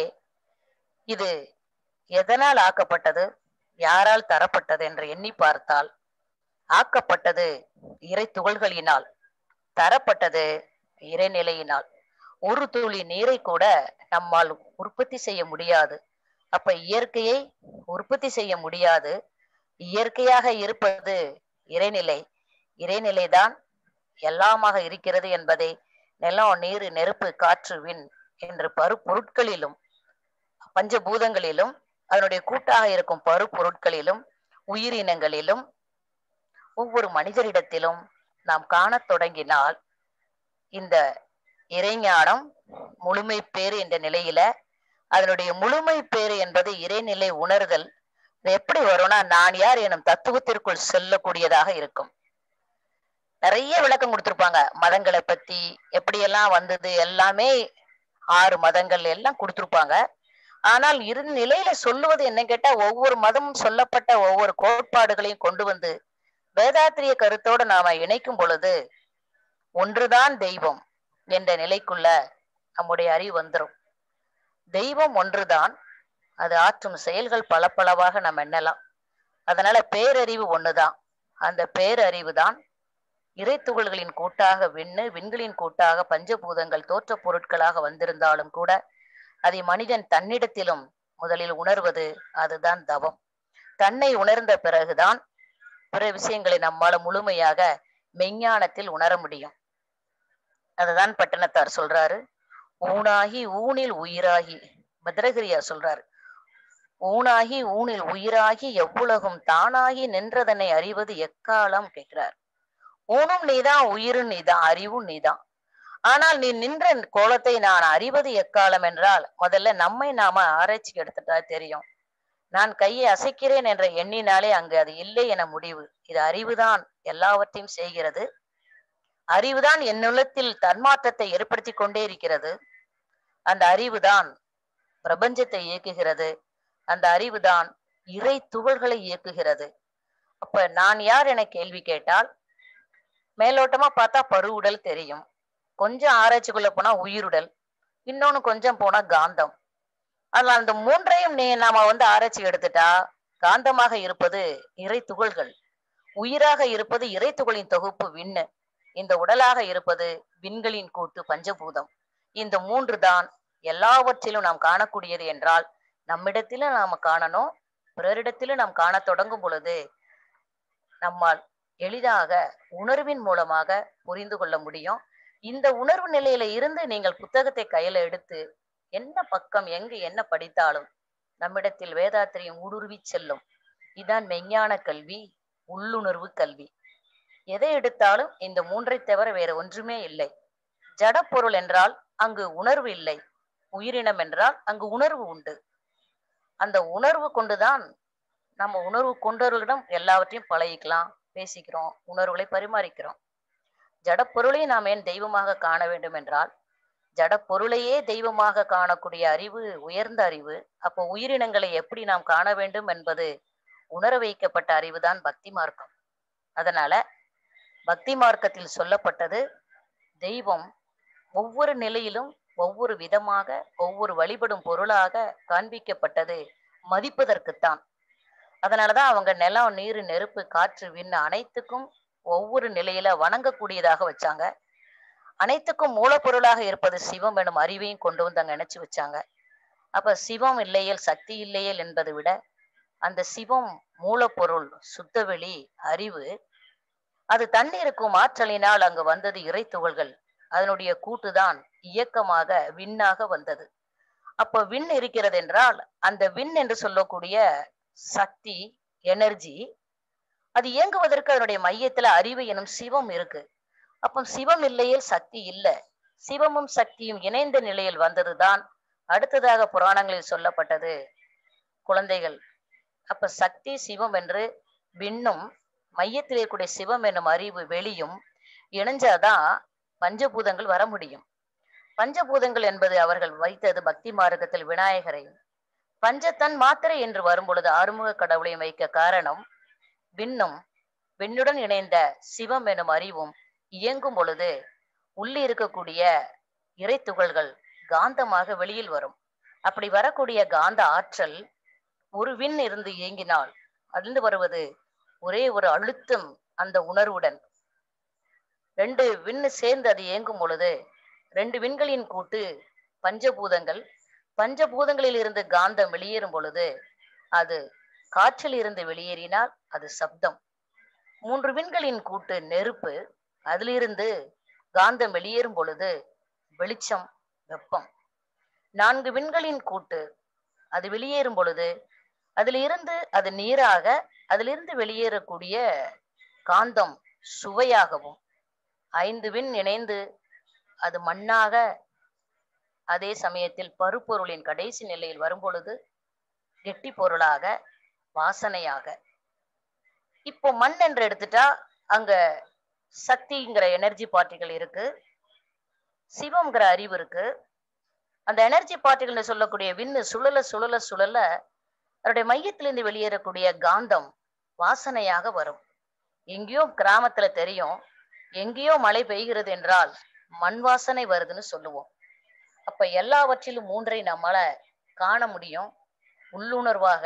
இது எதனால் ஆக்கப்பட்டது யாரால் தரப்பட்டது என்று எண்ணி பார்த்தால் ஆக்கப்பட்டது இறை துகள்களினால் தரப்பட்டது இறைநிலையினால் ஒரு துளி நீரை கூட நம்மால் உற்பத்தி செய்ய முடியாது அப்ப இயற்கையை உற்பத்தி செய்ய முடியாது இயற்கையாக இருப்பது இறைநிலை இறைநிலைதான் எல்லாமாக இருக்கிறது என்பதை நிலம் நீர் நெருப்பு காற்று விண் என்று பருப்பொருட்களிலும் பஞ்சபூதங்களிலும் அதனுடைய கூட்டாக இருக்கும் பருப்பொருட்களிலும் உயிரினங்களிலும் ஒவ்வொரு மனிதரிடத்திலும் நாம் காணத் தொடங்கினால் இந்த இறைஞானம் முழுமை பேறு என்ற நிலையில அதனுடைய முழுமை பேறு என்பது இறைநிலை உணர்தல் இது எப்படி வரும்னா நான் யார் எனும் தத்துவத்திற்குள் செல்லக்கூடியதாக இருக்கும் நிறைய விளக்கம் கொடுத்திருப்பாங்க மதங்களை பத்தி எப்படியெல்லாம் வந்தது எல்லாமே ஆறு மதங்கள் எல்லாம் கொடுத்திருப்பாங்க ஆனால் இரு நிலையில சொல்லுவது என்ன கேட்டா ஒவ்வொரு மதமும் சொல்லப்பட்ட ஒவ்வொரு கோட்பாடுகளையும் கொண்டு வந்து வேதாத்திரிய கருத்தோடு நாம இணைக்கும் பொழுது ஒன்றுதான் தெய்வம் என்ற நிலைக்குள்ள நம்முடைய அறிவு வந்துடும் தெய்வம் ஒன்றுதான் அது ஆற்றும் செயல்கள் பல பலவாக நம்ம எண்ணலாம் அதனால பேரறிவு ஒண்ணுதான் அந்த பேரறிவு தான் இறை துகள்களின் கூட்டாக விண்ணு விண்களின் கூட்டாக பஞ்சபூதங்கள் தோற்ற பொருட்களாக வந்திருந்தாலும் கூட அதை மனிதன் தன்னிடத்திலும் முதலில் உணர்வது அதுதான் தவம் தன்னை உணர்ந்த பிறகுதான் பிற விஷயங்களை நம்மால முழுமையாக மெஞ்ஞானத்தில் உணர முடியும் அதுதான் பட்டணத்தார் சொல்றாரு ஊனாகி ஊனில் உயிராகி பத்ரகிரியா சொல்றாரு ஊனாகி ஊனில் உயிராகி எவ்வுலகும் தானாகி நின்றதனை அறிவது எக்காலம் கேட்கிறார் ஊனும் நீதான் உயிரும் நீதான் அறிவும் நீதான் ஆனால் நீ நின்ற கோலத்தை நான் அறிவது எக்காலம் என்றால் முதல்ல நம்மை நாம ஆராய்ச்சிக்கு எடுத்துட்டா தெரியும் நான் கையை அசைக்கிறேன் என்ற எண்ணினாலே அங்கு அது இல்லை என முடிவு இது அறிவுதான் எல்லாவற்றையும் செய்கிறது அறிவுதான் என்னுள்ளத்தில் தன்மாற்றத்தை ஏற்படுத்தி கொண்டே இருக்கிறது அந்த அறிவுதான் பிரபஞ்சத்தை இயக்குகிறது அந்த அறிவுதான் இறை துகள்களை இயக்குகிறது அப்ப நான் யார் என கேள்வி கேட்டால் மேலோட்டமா பார்த்தா பருவுடல் தெரியும் கொஞ்சம் ஆராய்ச்சிக்குள்ள போனா உயிருடல் இன்னொன்னு கொஞ்சம் போனா காந்தம் அதுல அந்த மூன்றையும் நீ நாம வந்து ஆராய்ச்சி எடுத்துட்டா காந்தமாக இருப்பது இறை துகள்கள் உயிராக இருப்பது இறை துகளின் தொகுப்பு விண்ணு இந்த உடலாக இருப்பது விண்களின் கூட்டு பஞ்சபூதம் இந்த மூன்று தான் எல்லாவற்றிலும் நாம் காணக்கூடியது என்றால் நம்மிடத்திலும் நாம காணணும் பிறரிடத்திலும் நாம் காண தொடங்கும் பொழுது நம்மால் எளிதாக உணர்வின் மூலமாக புரிந்து கொள்ள முடியும் இந்த உணர்வு நிலையில இருந்து நீங்கள் புத்தகத்தை கையில எடுத்து என்ன பக்கம் எங்க என்ன படித்தாலும் நம்மிடத்தில் வேதாத்திரியம் ஊடுருவி செல்லும் இதான் மெஞ்ஞான கல்வி உள்ளுணர்வு கல்வி எதை எடுத்தாலும் இந்த மூன்றை தவிர வேற ஒன்றுமே இல்லை ஜடப்பொருள் என்றால் அங்கு உணர்வு இல்லை உயிரினம் என்றால் அங்கு உணர்வு உண்டு அந்த உணர்வு கொண்டுதான் நம்ம உணர்வு கொண்டவர்களிடம் எல்லாவற்றையும் பழகிக்கலாம் பேசிக்கிறோம் உணர்வுகளை பரிமாறிக்கிறோம் ஜடப்பொருளை நாம் ஏன் தெய்வமாக காண வேண்டும் என்றால் ஜடப்பொருளையே தெய்வமாக காணக்கூடிய அறிவு உயர்ந்த அறிவு அப்போ உயிரினங்களை எப்படி நாம் காண வேண்டும் என்பது உணர வைக்கப்பட்ட அறிவுதான் பக்தி மார்க்கம் அதனால பக்தி மார்க்கத்தில் சொல்லப்பட்டது தெய்வம் ஒவ்வொரு நிலையிலும் ஒவ்வொரு விதமாக ஒவ்வொரு வழிபடும் பொருளாக காண்பிக்கப்பட்டது மதிப்பதற்குத்தான் அதனாலதான் அவங்க நிலம் நீர் நெருப்பு காற்று விண்ணு அனைத்துக்கும் ஒவ்வொரு நிலையில வணங்கக்கூடியதாக வச்சாங்க அனைத்துக்கும் மூலப்பொருளாக இருப்பது சிவம் எனும் அறிவையும் கொண்டு வந்து அங்க நினைச்சு வச்சாங்க அப்ப சிவம் இல்லையேல் சக்தி இல்லையேல் என்பதை விட அந்த சிவம் மூலப்பொருள் சுத்தவெளி அறிவு அது தண்ணீருக்கும் ஆற்றலினால் அங்கு வந்தது இறை துகள்கள் அதனுடைய கூட்டுதான் இயக்கமாக விண்ணாக வந்தது அப்ப விண் இருக்கிறது என்றால் அந்த விண் என்று சொல்லக்கூடிய சக்தி எனர்ஜி அது இயங்குவதற்கு அதனுடைய மையத்துல அறிவு எனும் சிவம் இருக்கு அப்போ சிவம் இல்லையில் சக்தி இல்லை சிவமும் சக்தியும் இணைந்த நிலையில் வந்ததுதான் அடுத்ததாக புராணங்களில் சொல்லப்பட்டது குழந்தைகள் அப்ப சக்தி சிவம் என்று விண்ணும் மையத்தில் இருக்கக்கூடிய சிவம் என்னும் அறிவு வெளியும் இணைஞ்சாதான் பஞ்சபூதங்கள் வர முடியும் பஞ்சபூதங்கள் என்பது அவர்கள் வைத்தது பக்தி மார்க்கத்தில் விநாயகரை பஞ்சத்தன் மாத்திரை என்று வரும்பொழுது ஆறுமுக கடவுளையும் வைக்க காரணம் விண்ணும் விண்ணுடன் இணைந்த சிவம் எனும் அறிவும் இயங்கும் பொழுது உள்ளே இருக்கக்கூடிய இறை துகள்கள் காந்தமாக வெளியில் வரும் அப்படி வரக்கூடிய காந்த ஆற்றல் ஒரு விண் இருந்து இயங்கினால் அதிர்ந்து வருவது ஒரே ஒரு அழுத்தம் அந்த உணர்வுடன் ரெண்டு விண்ணு சேர்ந்து அது இயங்கும் பொழுது ரெண்டு விண்களின் கூட்டு பஞ்சபூதங்கள் பஞ்சபூதங்களில் இருந்து காந்தம் வெளியேறும் பொழுது அது காற்றில் இருந்து வெளியேறினால் அது சப்தம் மூன்று விண்களின் கூட்டு நெருப்பு அதிலிருந்து காந்தம் வெளியேறும் பொழுது வெளிச்சம் வெப்பம் நான்கு விண்களின் கூட்டு அது வெளியேறும் பொழுது அதிலிருந்து அது நீராக அதிலிருந்து வெளியேறக்கூடிய காந்தம் சுவையாகவும் ஐந்து விண் இணைந்து அது மண்ணாக அதே சமயத்தில் பருப்பொருளின் கடைசி நிலையில் வரும்பொழுது கெட்டி பொருளாக வாசனையாக இப்போ மண் என்று எடுத்துட்டா அங்க சக்திங்கிற எனர்ஜி பார்ட்டிகள் இருக்கு சிவம்ங்கிற அறிவு இருக்கு அந்த எனர்ஜி பார்ட்டிகள் சொல்லக்கூடிய விண்ணு சுழல சுழல சுழல அதனுடைய மையத்திலிருந்து வெளியேறக்கூடிய காந்தம் வாசனையாக வரும் எங்கேயோ கிராமத்துல தெரியும் எங்கேயோ மழை பெய்கிறது என்றால் மண் வாசனை வருதுன்னு சொல்லுவோம் அப்ப எல்லாவற்றிலும் மூன்றை நம்மால காண முடியும் உள்ளுணர்வாக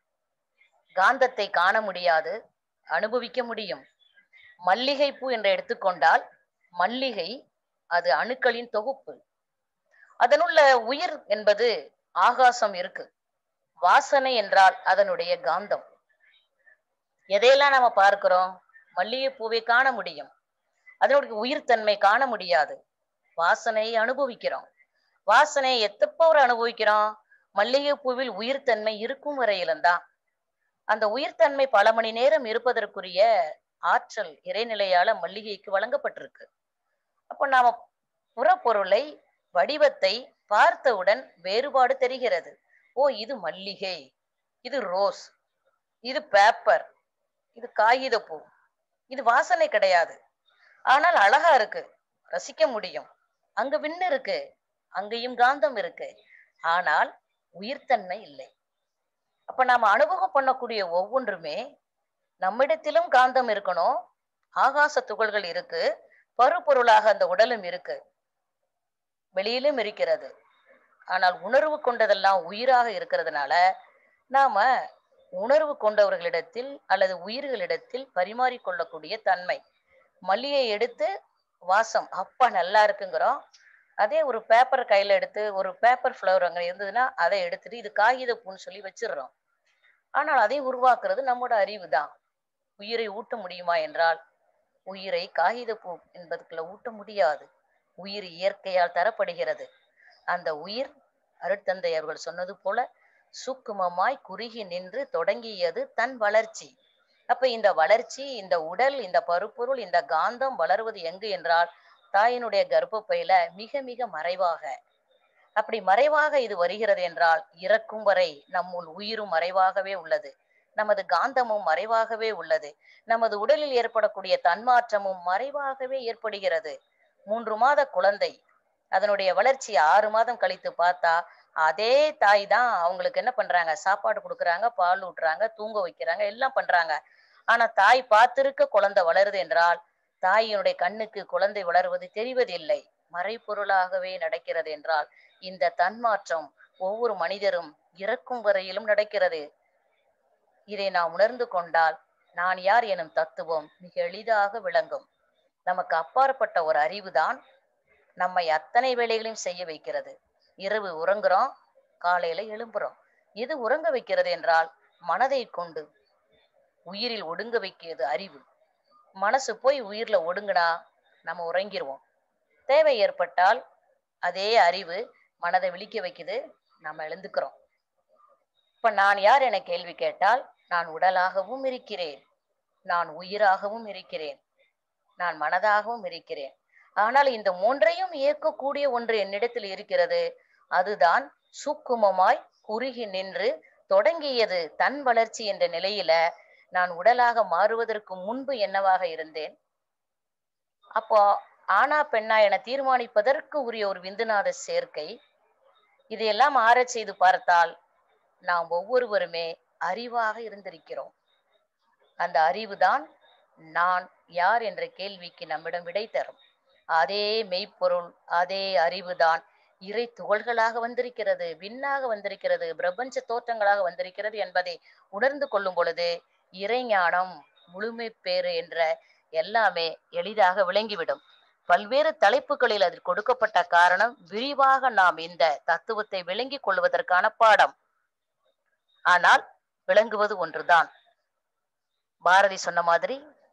காந்தத்தை காண முடியாது அனுபவிக்க முடியும் மல்லிகை பூ என்று எடுத்துக்கொண்டால் மல்லிகை அது அணுக்களின் தொகுப்பு அதனுள்ள உயிர் என்பது ஆகாசம் இருக்கு வாசனை என்றால் அதனுடைய காந்தம் எதையெல்லாம் நம்ம பார்க்கிறோம் மல்லிகை பூவை காண முடியும் அதனுடைய உயிர்த்தன்மை காண முடியாது வாசனையை அனுபவிக்கிறோம் வாசனையை எத்தப்போ ஒரு அனுபவிக்கிறோம் மல்லிகை பூவில் உயிர்த்தன்மை இருக்கும் வரையிலும் தான் அந்த உயிர்த்தன்மை பல மணி நேரம் இருப்பதற்குரிய ஆற்றல் இறைநிலையால மல்லிகைக்கு வழங்கப்பட்டிருக்கு அப்போ நாம புறப்பொருளை வடிவத்தை பார்த்தவுடன் வேறுபாடு தெரிகிறது ஓ இது மல்லிகை இது ரோஸ் இது பேப்பர் இது காகித பூ இது வாசனை கிடையாது ஆனால் அழகா இருக்கு ரசிக்க முடியும் அங்க விண்ணு இருக்கு அங்கேயும் காந்தம் இருக்கு ஆனால் உயிர்த்தன்மை இல்லை அப்ப நாம அனுபவம் பண்ணக்கூடிய ஒவ்வொன்றுமே நம்மிடத்திலும் காந்தம் இருக்கணும் ஆகாச துகள்கள் இருக்கு பருப்பொருளாக அந்த உடலும் இருக்கு வெளியிலும் இருக்கிறது ஆனால் உணர்வு கொண்டதெல்லாம் உயிராக இருக்கிறதுனால நாம உணர்வு கொண்டவர்களிடத்தில் அல்லது உயிர்களிடத்தில் பரிமாறிக்கொள்ளக்கூடிய தன்மை மல்லியை எடுத்து வாசம் அப்பா நல்லா இருக்குங்கிறோம் அதே ஒரு பேப்பர் கையில எடுத்து ஒரு பேப்பர் ஃப்ளவர் அங்க இருந்ததுன்னா அதை எடுத்துட்டு இது காகித பூன்னு சொல்லி வச்சிடுறோம் ஆனால் அதை உருவாக்குறது நம்மோட அறிவு தான் உயிரை ஊட்ட முடியுமா என்றால் உயிரை காகித பூ என்பதுக்குள்ள ஊட்ட முடியாது உயிர் இயற்கையால் தரப்படுகிறது அந்த உயிர் அருட்தந்தை அவர்கள் சொன்னது போல சூக்குமமாய் குறுகி நின்று தொடங்கியது தன் வளர்ச்சி அப்ப இந்த வளர்ச்சி இந்த உடல் இந்த பருப்பொருள் இந்த காந்தம் வளர்வது எங்கு என்றால் தாயினுடைய கர்ப்பப்பையில மிக மிக மறைவாக அப்படி மறைவாக இது வருகிறது என்றால் இறக்கும் வரை நம்முள் உயிரும் மறைவாகவே உள்ளது நமது காந்தமும் மறைவாகவே உள்ளது நமது உடலில் ஏற்படக்கூடிய தன்மாற்றமும் மறைவாகவே ஏற்படுகிறது மூன்று மாத குழந்தை அதனுடைய வளர்ச்சி ஆறு மாதம் கழித்து பார்த்தா அதே தாய் தான் அவங்களுக்கு என்ன பண்றாங்க சாப்பாடு கொடுக்குறாங்க பால் ஊட்டுறாங்க தூங்க வைக்கிறாங்க எல்லாம் பண்றாங்க ஆனா தாய் பார்த்திருக்க குழந்தை வளருது என்றால் தாயினுடைய கண்ணுக்கு குழந்தை வளருவது தெரிவதில்லை மறைபொருளாகவே நடக்கிறது என்றால் இந்த தன்மாற்றம் ஒவ்வொரு மனிதரும் இறக்கும் வரையிலும் நடக்கிறது இதை நாம் உணர்ந்து கொண்டால் நான் யார் எனும் தத்துவம் மிக எளிதாக விளங்கும் நமக்கு அப்பாற்பட்ட ஒரு அறிவுதான் நம்மை அத்தனை வேலைகளையும் செய்ய வைக்கிறது இரவு உறங்குறோம் காலையில எழும்புறோம் எது உறங்க வைக்கிறது என்றால் மனதை கொண்டு உயிரில் ஒடுங்க வைக்கிறது அறிவு மனசு போய் உயிர்ல ஒடுங்குனா நம்ம உறங்கிருவோம் தேவை ஏற்பட்டால் அதே அறிவு மனதை விழிக்க வைக்குது நம்ம எழுந்துக்கிறோம் இப்ப நான் யார் என கேள்வி கேட்டால் நான் உடலாகவும் இருக்கிறேன் நான் உயிராகவும் இருக்கிறேன் நான் மனதாகவும் இருக்கிறேன் ஆனால் இந்த மூன்றையும் இயக்கக்கூடிய ஒன்று என்னிடத்தில் இருக்கிறது அதுதான் சூக்குமமாய் குறுகி நின்று தொடங்கியது தன் வளர்ச்சி என்ற நிலையில நான் உடலாக மாறுவதற்கு முன்பு என்னவாக இருந்தேன் அப்போ ஆனா பெண்ணா என தீர்மானிப்பதற்கு உரிய ஒரு விந்துநாத சேர்க்கை இதையெல்லாம் ஆரச் செய்து பார்த்தால் நாம் ஒவ்வொருவருமே அறிவாக இருந்திருக்கிறோம் அந்த அறிவுதான் நான் யார் என்ற கேள்விக்கு நம்மிடம் விடை தரும் அதே மெய்ப்பொருள் அதே அறிவுதான் இறை துகள்களாக வந்திருக்கிறது விண்ணாக வந்திருக்கிறது பிரபஞ்ச தோற்றங்களாக வந்திருக்கிறது என்பதை உணர்ந்து கொள்ளும் பொழுது இறைஞானம் முழுமை பேறு என்ற எல்லாமே எளிதாக விளங்கிவிடும் பல்வேறு தலைப்புகளில் அதில் கொடுக்கப்பட்ட காரணம் விரிவாக நாம் இந்த தத்துவத்தை விளங்கிக் கொள்வதற்கான பாடம் ஆனால் விளங்குவது ஒன்றுதான் பாரதி சொன்ன மாதிரி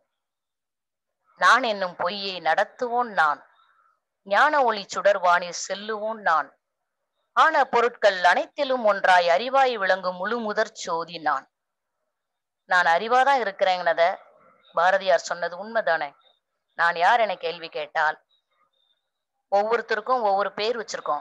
நான் என்னும் பொய்யை நடத்துவோன் நான் ஞான ஒளி சுடர்வானில் செல்லுவோன் நான் ஆன பொருட்கள் அனைத்திலும் ஒன்றாய் அறிவாய் விளங்கும் முழு முதற் சோதி நான் நான் அறிவாதான் இருக்கிறேங்கிறத பாரதியார் சொன்னது உண்மைதானே நான் யார் என கேள்வி கேட்டால் ஒவ்வொருத்தருக்கும் ஒவ்வொரு பேர் வச்சிருக்கோம்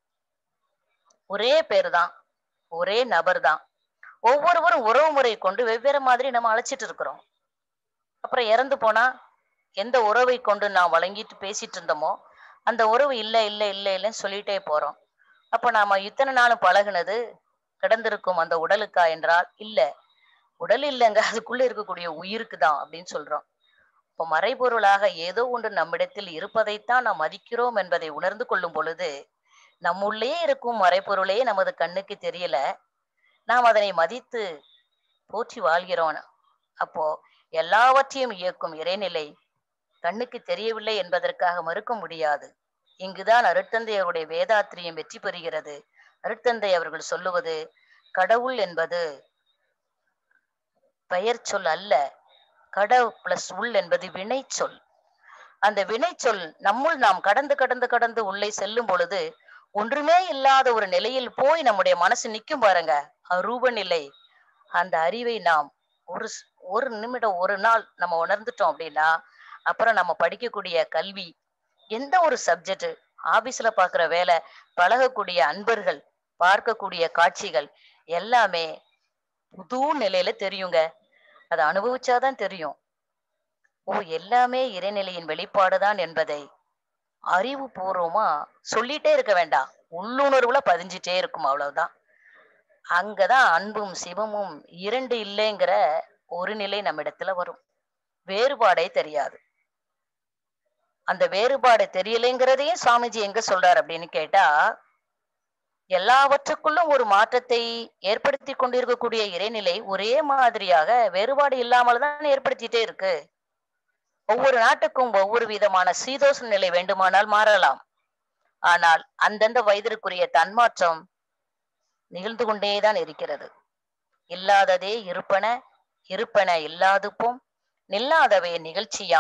ஒரே பேர் தான் ஒரே நபர் தான் ஒவ்வொருவரும் உறவு முறை கொண்டு வெவ்வேறு மாதிரி நம்ம அழைச்சிட்டு இருக்கிறோம் அப்புறம் இறந்து போனா எந்த உறவை கொண்டு நாம் வழங்கிட்டு பேசிட்டு இருந்தோமோ அந்த உறவு இல்லை இல்லை இல்லை இல்லைன்னு சொல்லிட்டே போறோம் அப்போ நாம இத்தனை நாளும் பழகுனது கிடந்திருக்கும் அந்த உடலுக்கா என்றால் இல்ல உடல் இல்லைங்க அதுக்குள்ள இருக்கக்கூடிய உயிருக்கு தான் அப்படின்னு சொல்றோம் இப்போ மறைபொருளாக ஏதோ ஒன்று நம்மிடத்தில் இருப்பதைத்தான் நாம் மதிக்கிறோம் என்பதை உணர்ந்து கொள்ளும் பொழுது நம்முள்ளே இருக்கும் மறைபொருளே நமது கண்ணுக்கு தெரியல நாம் அதனை மதித்து போற்றி வாழ்கிறோம் அப்போ எல்லாவற்றையும் இயக்கும் இறைநிலை கண்ணுக்கு தெரியவில்லை என்பதற்காக மறுக்க முடியாது இங்குதான் அருட்தந்தையருடைய வேதாத்திரியம் வெற்றி பெறுகிறது அருட்தந்தை அவர்கள் சொல்லுவது கடவுள் என்பது பெயர் சொல் அல்ல கடவு பிளஸ் உள் என்பது வினை சொல் அந்த வினை சொல் நம்முள் நாம் கடந்து கடந்து கடந்து உள்ளே செல்லும் பொழுது ஒன்றுமே இல்லாத ஒரு நிலையில் போய் நம்முடைய மனசு நிக்கும் பாருங்க அரூப நிலை அந்த அறிவை நாம் ஒரு ஸ்- ஒரு நிமிடம் ஒரு நாள் நம்ம உணர்ந்துட்டோம் அப்படின்னா அப்புறம் நம்ம படிக்கக்கூடிய கல்வி எந்த ஒரு சப்ஜெக்ட் ஆபீஸ்ல பாக்குற வேலை பழகக்கூடிய அன்பர்கள் பார்க்கக்கூடிய காட்சிகள் எல்லாமே புது நிலையில தெரியுங்க அதை அனுபவிச்சாதான் தெரியும் ஓ எல்லாமே இறைநிலையின் வெளிப்பாடுதான் என்பதை அறிவு பூர்வமா சொல்லிட்டே இருக்க வேண்டாம் உள்ளுணர்வுல பதிஞ்சிட்டே இருக்கும் அவ்வளவுதான் அங்கதான் அன்பும் சிவமும் இரண்டு இல்லைங்கிற ஒரு நிலை நம்மிடத்துல வரும் வேறுபாடே தெரியாது அந்த வேறுபாடு தெரியலைங்கிறதையும் சுவாமிஜி எங்க சொல்றாரு அப்படின்னு கேட்டா எல்லாவற்றுக்குள்ளும் ஒரு மாற்றத்தை ஏற்படுத்தி கொண்டிருக்கக்கூடிய இறைநிலை ஒரே மாதிரியாக வேறுபாடு இல்லாமல் தான் ஏற்படுத்திட்டே இருக்கு ஒவ்வொரு நாட்டுக்கும் ஒவ்வொரு விதமான சீதோஷ நிலை வேண்டுமானால் மாறலாம் ஆனால் அந்தந்த வயதிற்குரிய தன்மாற்றம் நிகழ்ந்து கொண்டேதான் இருக்கிறது இல்லாததே இருப்பன இருப்பன இல்லாது போம் நில்லாதவை நிகழ்ச்சியாம்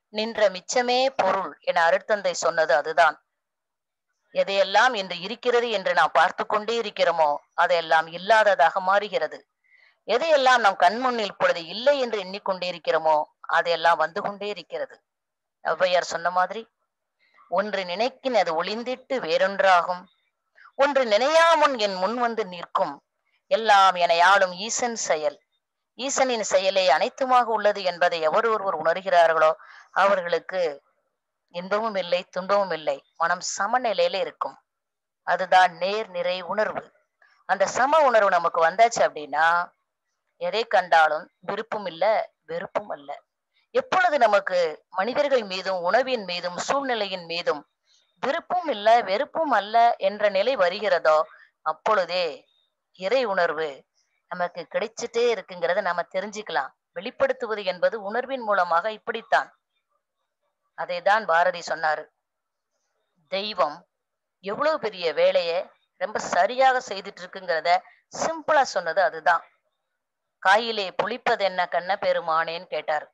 நின்ற மிச்சமே பொருள் என அருட்தந்தை சொன்னது அதுதான் எதையெல்லாம் இன்று இருக்கிறது என்று நாம் பார்த்து கொண்டே இருக்கிறோமோ அதையெல்லாம் இல்லாததாக மாறுகிறது எதையெல்லாம் நம் கண்முன்னில் இப்பொழுது இல்லை என்று எண்ணிக்கொண்டே இருக்கிறோமோ அதையெல்லாம் வந்து கொண்டே இருக்கிறது ஔவையார் சொன்ன மாதிரி ஒன்று நினைக்கின் அது ஒளிந்திட்டு வேறொன்றாகும் ஒன்று நினையாமுன் என் முன் வந்து நிற்கும் எல்லாம் என ஆளும் ஈசன் செயல் ஈசனின் செயலே அனைத்துமாக உள்ளது என்பதை எவர் ஒருவர் உணர்கிறார்களோ அவர்களுக்கு இன்பமும் இல்லை துன்பமும் இல்லை மனம் சமநிலையில இருக்கும் அதுதான் நேர் நிறை உணர்வு அந்த சம உணர்வு நமக்கு வந்தாச்சு அப்படின்னா எதை கண்டாலும் விருப்பம் இல்ல வெறுப்பும் அல்ல எப்பொழுது நமக்கு மனிதர்கள் மீதும் உணவின் மீதும் சூழ்நிலையின் மீதும் விருப்பும் இல்ல வெறுப்பும் அல்ல என்ற நிலை வருகிறதோ அப்பொழுதே இறை உணர்வு நமக்கு கிடைச்சிட்டே இருக்குங்கிறத நாம தெரிஞ்சுக்கலாம் வெளிப்படுத்துவது என்பது உணர்வின் மூலமாக இப்படித்தான் அதைதான் பாரதி சொன்னாரு தெய்வம் எவ்வளவு பெரிய வேலைய ரொம்ப சரியாக செய்துட்டு இருக்குங்கிறத சிம்பிளா சொன்னது அதுதான் காயிலே புளிப்பது என்ன கண்ண பெருமானேன்னு கேட்டார்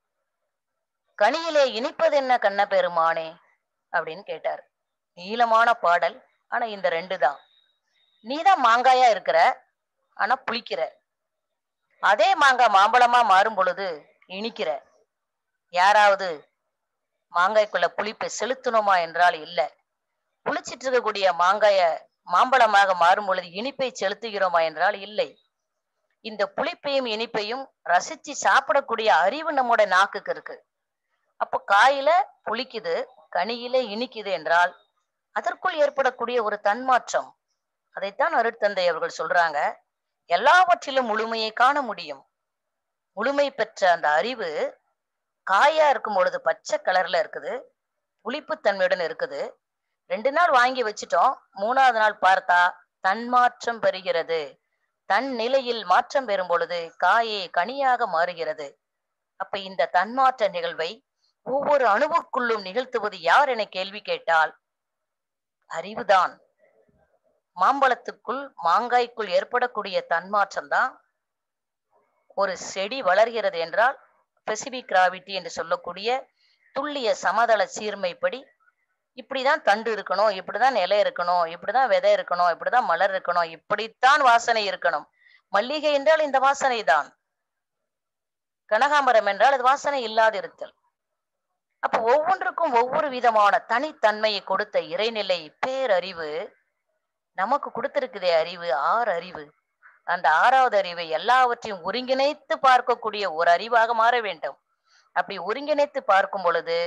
கனியிலே இனிப்பது என்ன கண்ண பெருமானே அப்படின்னு கேட்டார் நீளமான பாடல் ஆனா இந்த ரெண்டு தான் நீதான் மாங்காயா இருக்கிற ஆனா புளிக்கிற அதே மாங்காய் மாம்பழமா மாறும் பொழுது இனிக்கிற யாராவது மாங்காய்க்குள்ள புளிப்பை செலுத்தணுமா என்றால் இல்ல புளிச்சிட்டு இருக்கக்கூடிய மாங்காய மாம்பழமாக மாறும் பொழுது இனிப்பை செலுத்துகிறோமா என்றால் இல்லை இந்த புளிப்பையும் இனிப்பையும் ரசிச்சு சாப்பிடக்கூடிய அறிவு நம்மோட நாக்குக்கு இருக்கு அப்போ காயில புளிக்குது கனியில இனிக்குது என்றால் அதற்குள் ஏற்படக்கூடிய ஒரு தன்மாற்றம் அதைத்தான் அருட்தந்தை அவர்கள் சொல்றாங்க எல்லாவற்றிலும் முழுமையை காண முடியும் முழுமை பெற்ற அந்த அறிவு காயா இருக்கும் பொழுது பச்சை கலர்ல இருக்குது புளிப்புத்தன்மையுடன் இருக்குது ரெண்டு நாள் வாங்கி வச்சுட்டோம் மூணாவது நாள் பார்த்தா தன்மாற்றம் பெறுகிறது தன் நிலையில் மாற்றம் பெறும் பொழுது காயே கனியாக மாறுகிறது அப்ப இந்த தன்மாற்ற நிகழ்வை ஒவ்வொரு அணுவுக்குள்ளும் நிகழ்த்துவது யார் என கேள்வி கேட்டால் அறிவுதான் மாம்பழத்துக்குள் மாங்காய்க்குள் ஏற்படக்கூடிய தன்மாற்றம் தான் ஒரு செடி வளர்கிறது என்றால் பெசிபிக் கிராவிட்டி என்று சொல்லக்கூடிய துல்லிய சமதள சீர்மைப்படி இப்படிதான் தண்டு இருக்கணும் இப்படிதான் இலை இருக்கணும் இப்படிதான் விதை இருக்கணும் இப்படிதான் மலர் இருக்கணும் இப்படித்தான் வாசனை இருக்கணும் மல்லிகை என்றால் இந்த வாசனை தான் கனகாம்பரம் என்றால் அது வாசனை இல்லாதிருத்தல் அப்ப ஒவ்வொன்றுக்கும் ஒவ்வொரு விதமான தனித்தன்மையை கொடுத்த இறைநிலை பேரறிவு நமக்கு கொடுத்திருக்குதே அறிவு ஆறு அறிவு அந்த ஆறாவது அறிவை எல்லாவற்றையும் ஒருங்கிணைத்து பார்க்கக்கூடிய ஒரு அறிவாக மாற வேண்டும் அப்படி ஒருங்கிணைத்து பார்க்கும் பொழுது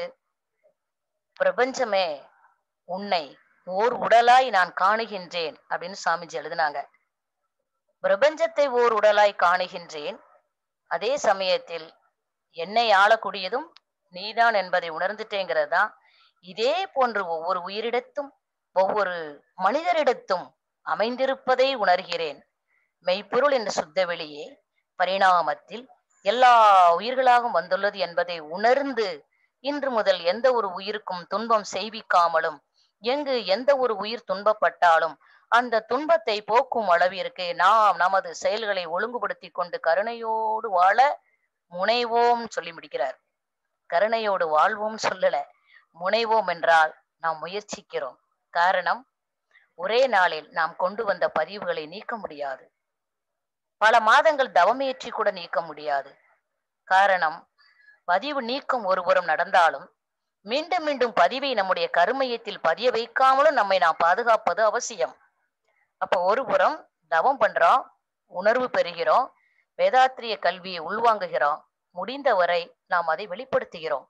பிரபஞ்சமே உன்னை ஓர் உடலாய் நான் காணுகின்றேன் அப்படின்னு சாமிஜி எழுதினாங்க பிரபஞ்சத்தை ஓர் உடலாய் காணுகின்றேன் அதே சமயத்தில் என்னை ஆளக்கூடியதும் நீதான் என்பதை உணர்ந்துட்டேங்கிறது தான் இதே போன்று ஒவ்வொரு உயிரிடத்தும் ஒவ்வொரு மனிதரிடத்தும் அமைந்திருப்பதை உணர்கிறேன் மெய்ப்பொருள் என்ற சுத்த வெளியே பரிணாமத்தில் எல்லா உயிர்களாகவும் வந்துள்ளது என்பதை உணர்ந்து இன்று முதல் எந்த ஒரு உயிருக்கும் துன்பம் செய்விக்காமலும் எங்கு எந்த ஒரு உயிர் துன்பப்பட்டாலும் அந்த துன்பத்தை போக்கும் அளவிற்கு நாம் நமது செயல்களை ஒழுங்குபடுத்தி கொண்டு கருணையோடு வாழ முனைவோம் சொல்லி முடிக்கிறார் கருணையோடு வாழ்வோம் சொல்லல முனைவோம் என்றால் நாம் முயற்சிக்கிறோம் காரணம் ஒரே நாளில் நாம் கொண்டு வந்த பதிவுகளை நீக்க முடியாது பல மாதங்கள் தவமேற்றி கூட நீக்க முடியாது காரணம் பதிவு நீக்கம் ஒருபுறம் நடந்தாலும் மீண்டும் மீண்டும் பதிவை நம்முடைய கருமையத்தில் பதிய வைக்காமலும் நம்மை நாம் பாதுகாப்பது அவசியம் அப்ப ஒரு புறம் தவம் பண்றோம் உணர்வு பெறுகிறோம் வேதாத்திரிய கல்வியை உள்வாங்குகிறோம் முடிந்தவரை நாம் அதை வெளிப்படுத்துகிறோம்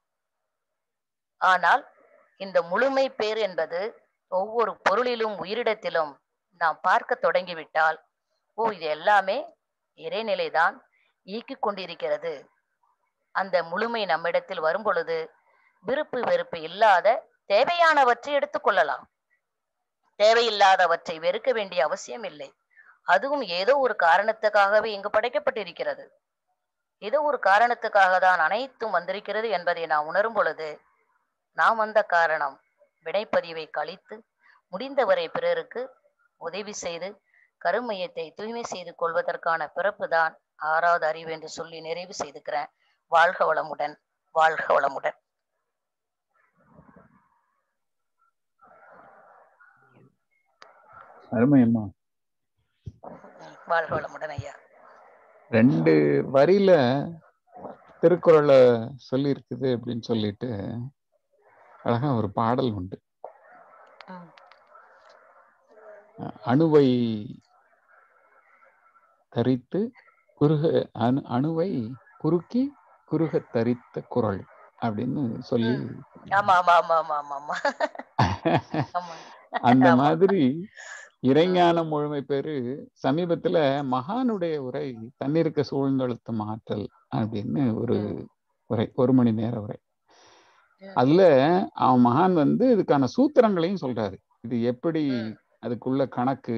ஆனால் இந்த முழுமை பேர் என்பது ஒவ்வொரு பொருளிலும் உயிரிடத்திலும் நாம் பார்க்க தொடங்கிவிட்டால் ஓ இது எல்லாமே இறைநிலைதான் இயக்கிக் கொண்டிருக்கிறது அந்த முழுமை நம்மிடத்தில் வரும் பொழுது விருப்பு வெறுப்பு இல்லாத தேவையானவற்றை எடுத்துக்கொள்ளலாம் தேவையில்லாதவற்றை வெறுக்க வேண்டிய அவசியம் இல்லை அதுவும் ஏதோ ஒரு காரணத்துக்காகவே இங்கு படைக்கப்பட்டிருக்கிறது ஏதோ ஒரு காரணத்துக்காக தான் அனைத்தும் வந்திருக்கிறது என்பதை நாம் உணரும் பொழுது நாம் வந்த காரணம் வினைப்பதிவை கழித்து முடிந்தவரை பிறருக்கு உதவி செய்து கருமையத்தை தூய்மை செய்து கொள்வதற்கான பிறப்பு தான் ஆறாவது அறிவு என்று சொல்லி நிறைவு செய்துக்கிறேன் வாழ்க வளமுடன் வாழ்க வளமுடன் அருமையம்மா வாழ்க வளமுடன் ஐயா ரெண்டு வரியில திருக்குறளை சொல்லி இருக்குது அப்படின்னு சொல்லிட்டு அழகா ஒரு பாடல் உண்டு ம். அணுவை தரித்து குறுக அணு அணுவை குறுக்கி குறுக தரித்த குரல் அப்படின்னு சொல்லி ஆமா ஆமா ஆமா ஆமா ஆமா ஆமா ஆமா அந்த ஆமா. மாதிரி இறைஞான முழுமை பெரு சமீபத்துல மகானுடைய உரை தன்னிருக்க சூழ்ந்தழுத்தம் ஆற்றல் அப்படின்னு ஒரு உரை ஒரு மணி நேர உரை ம். அதுல அவன் மகான் வந்து இதுக்கான சூத்திரங்களையும் சொல்றாரு இது எப்படி ம். அதுக்குள்ள கணக்கு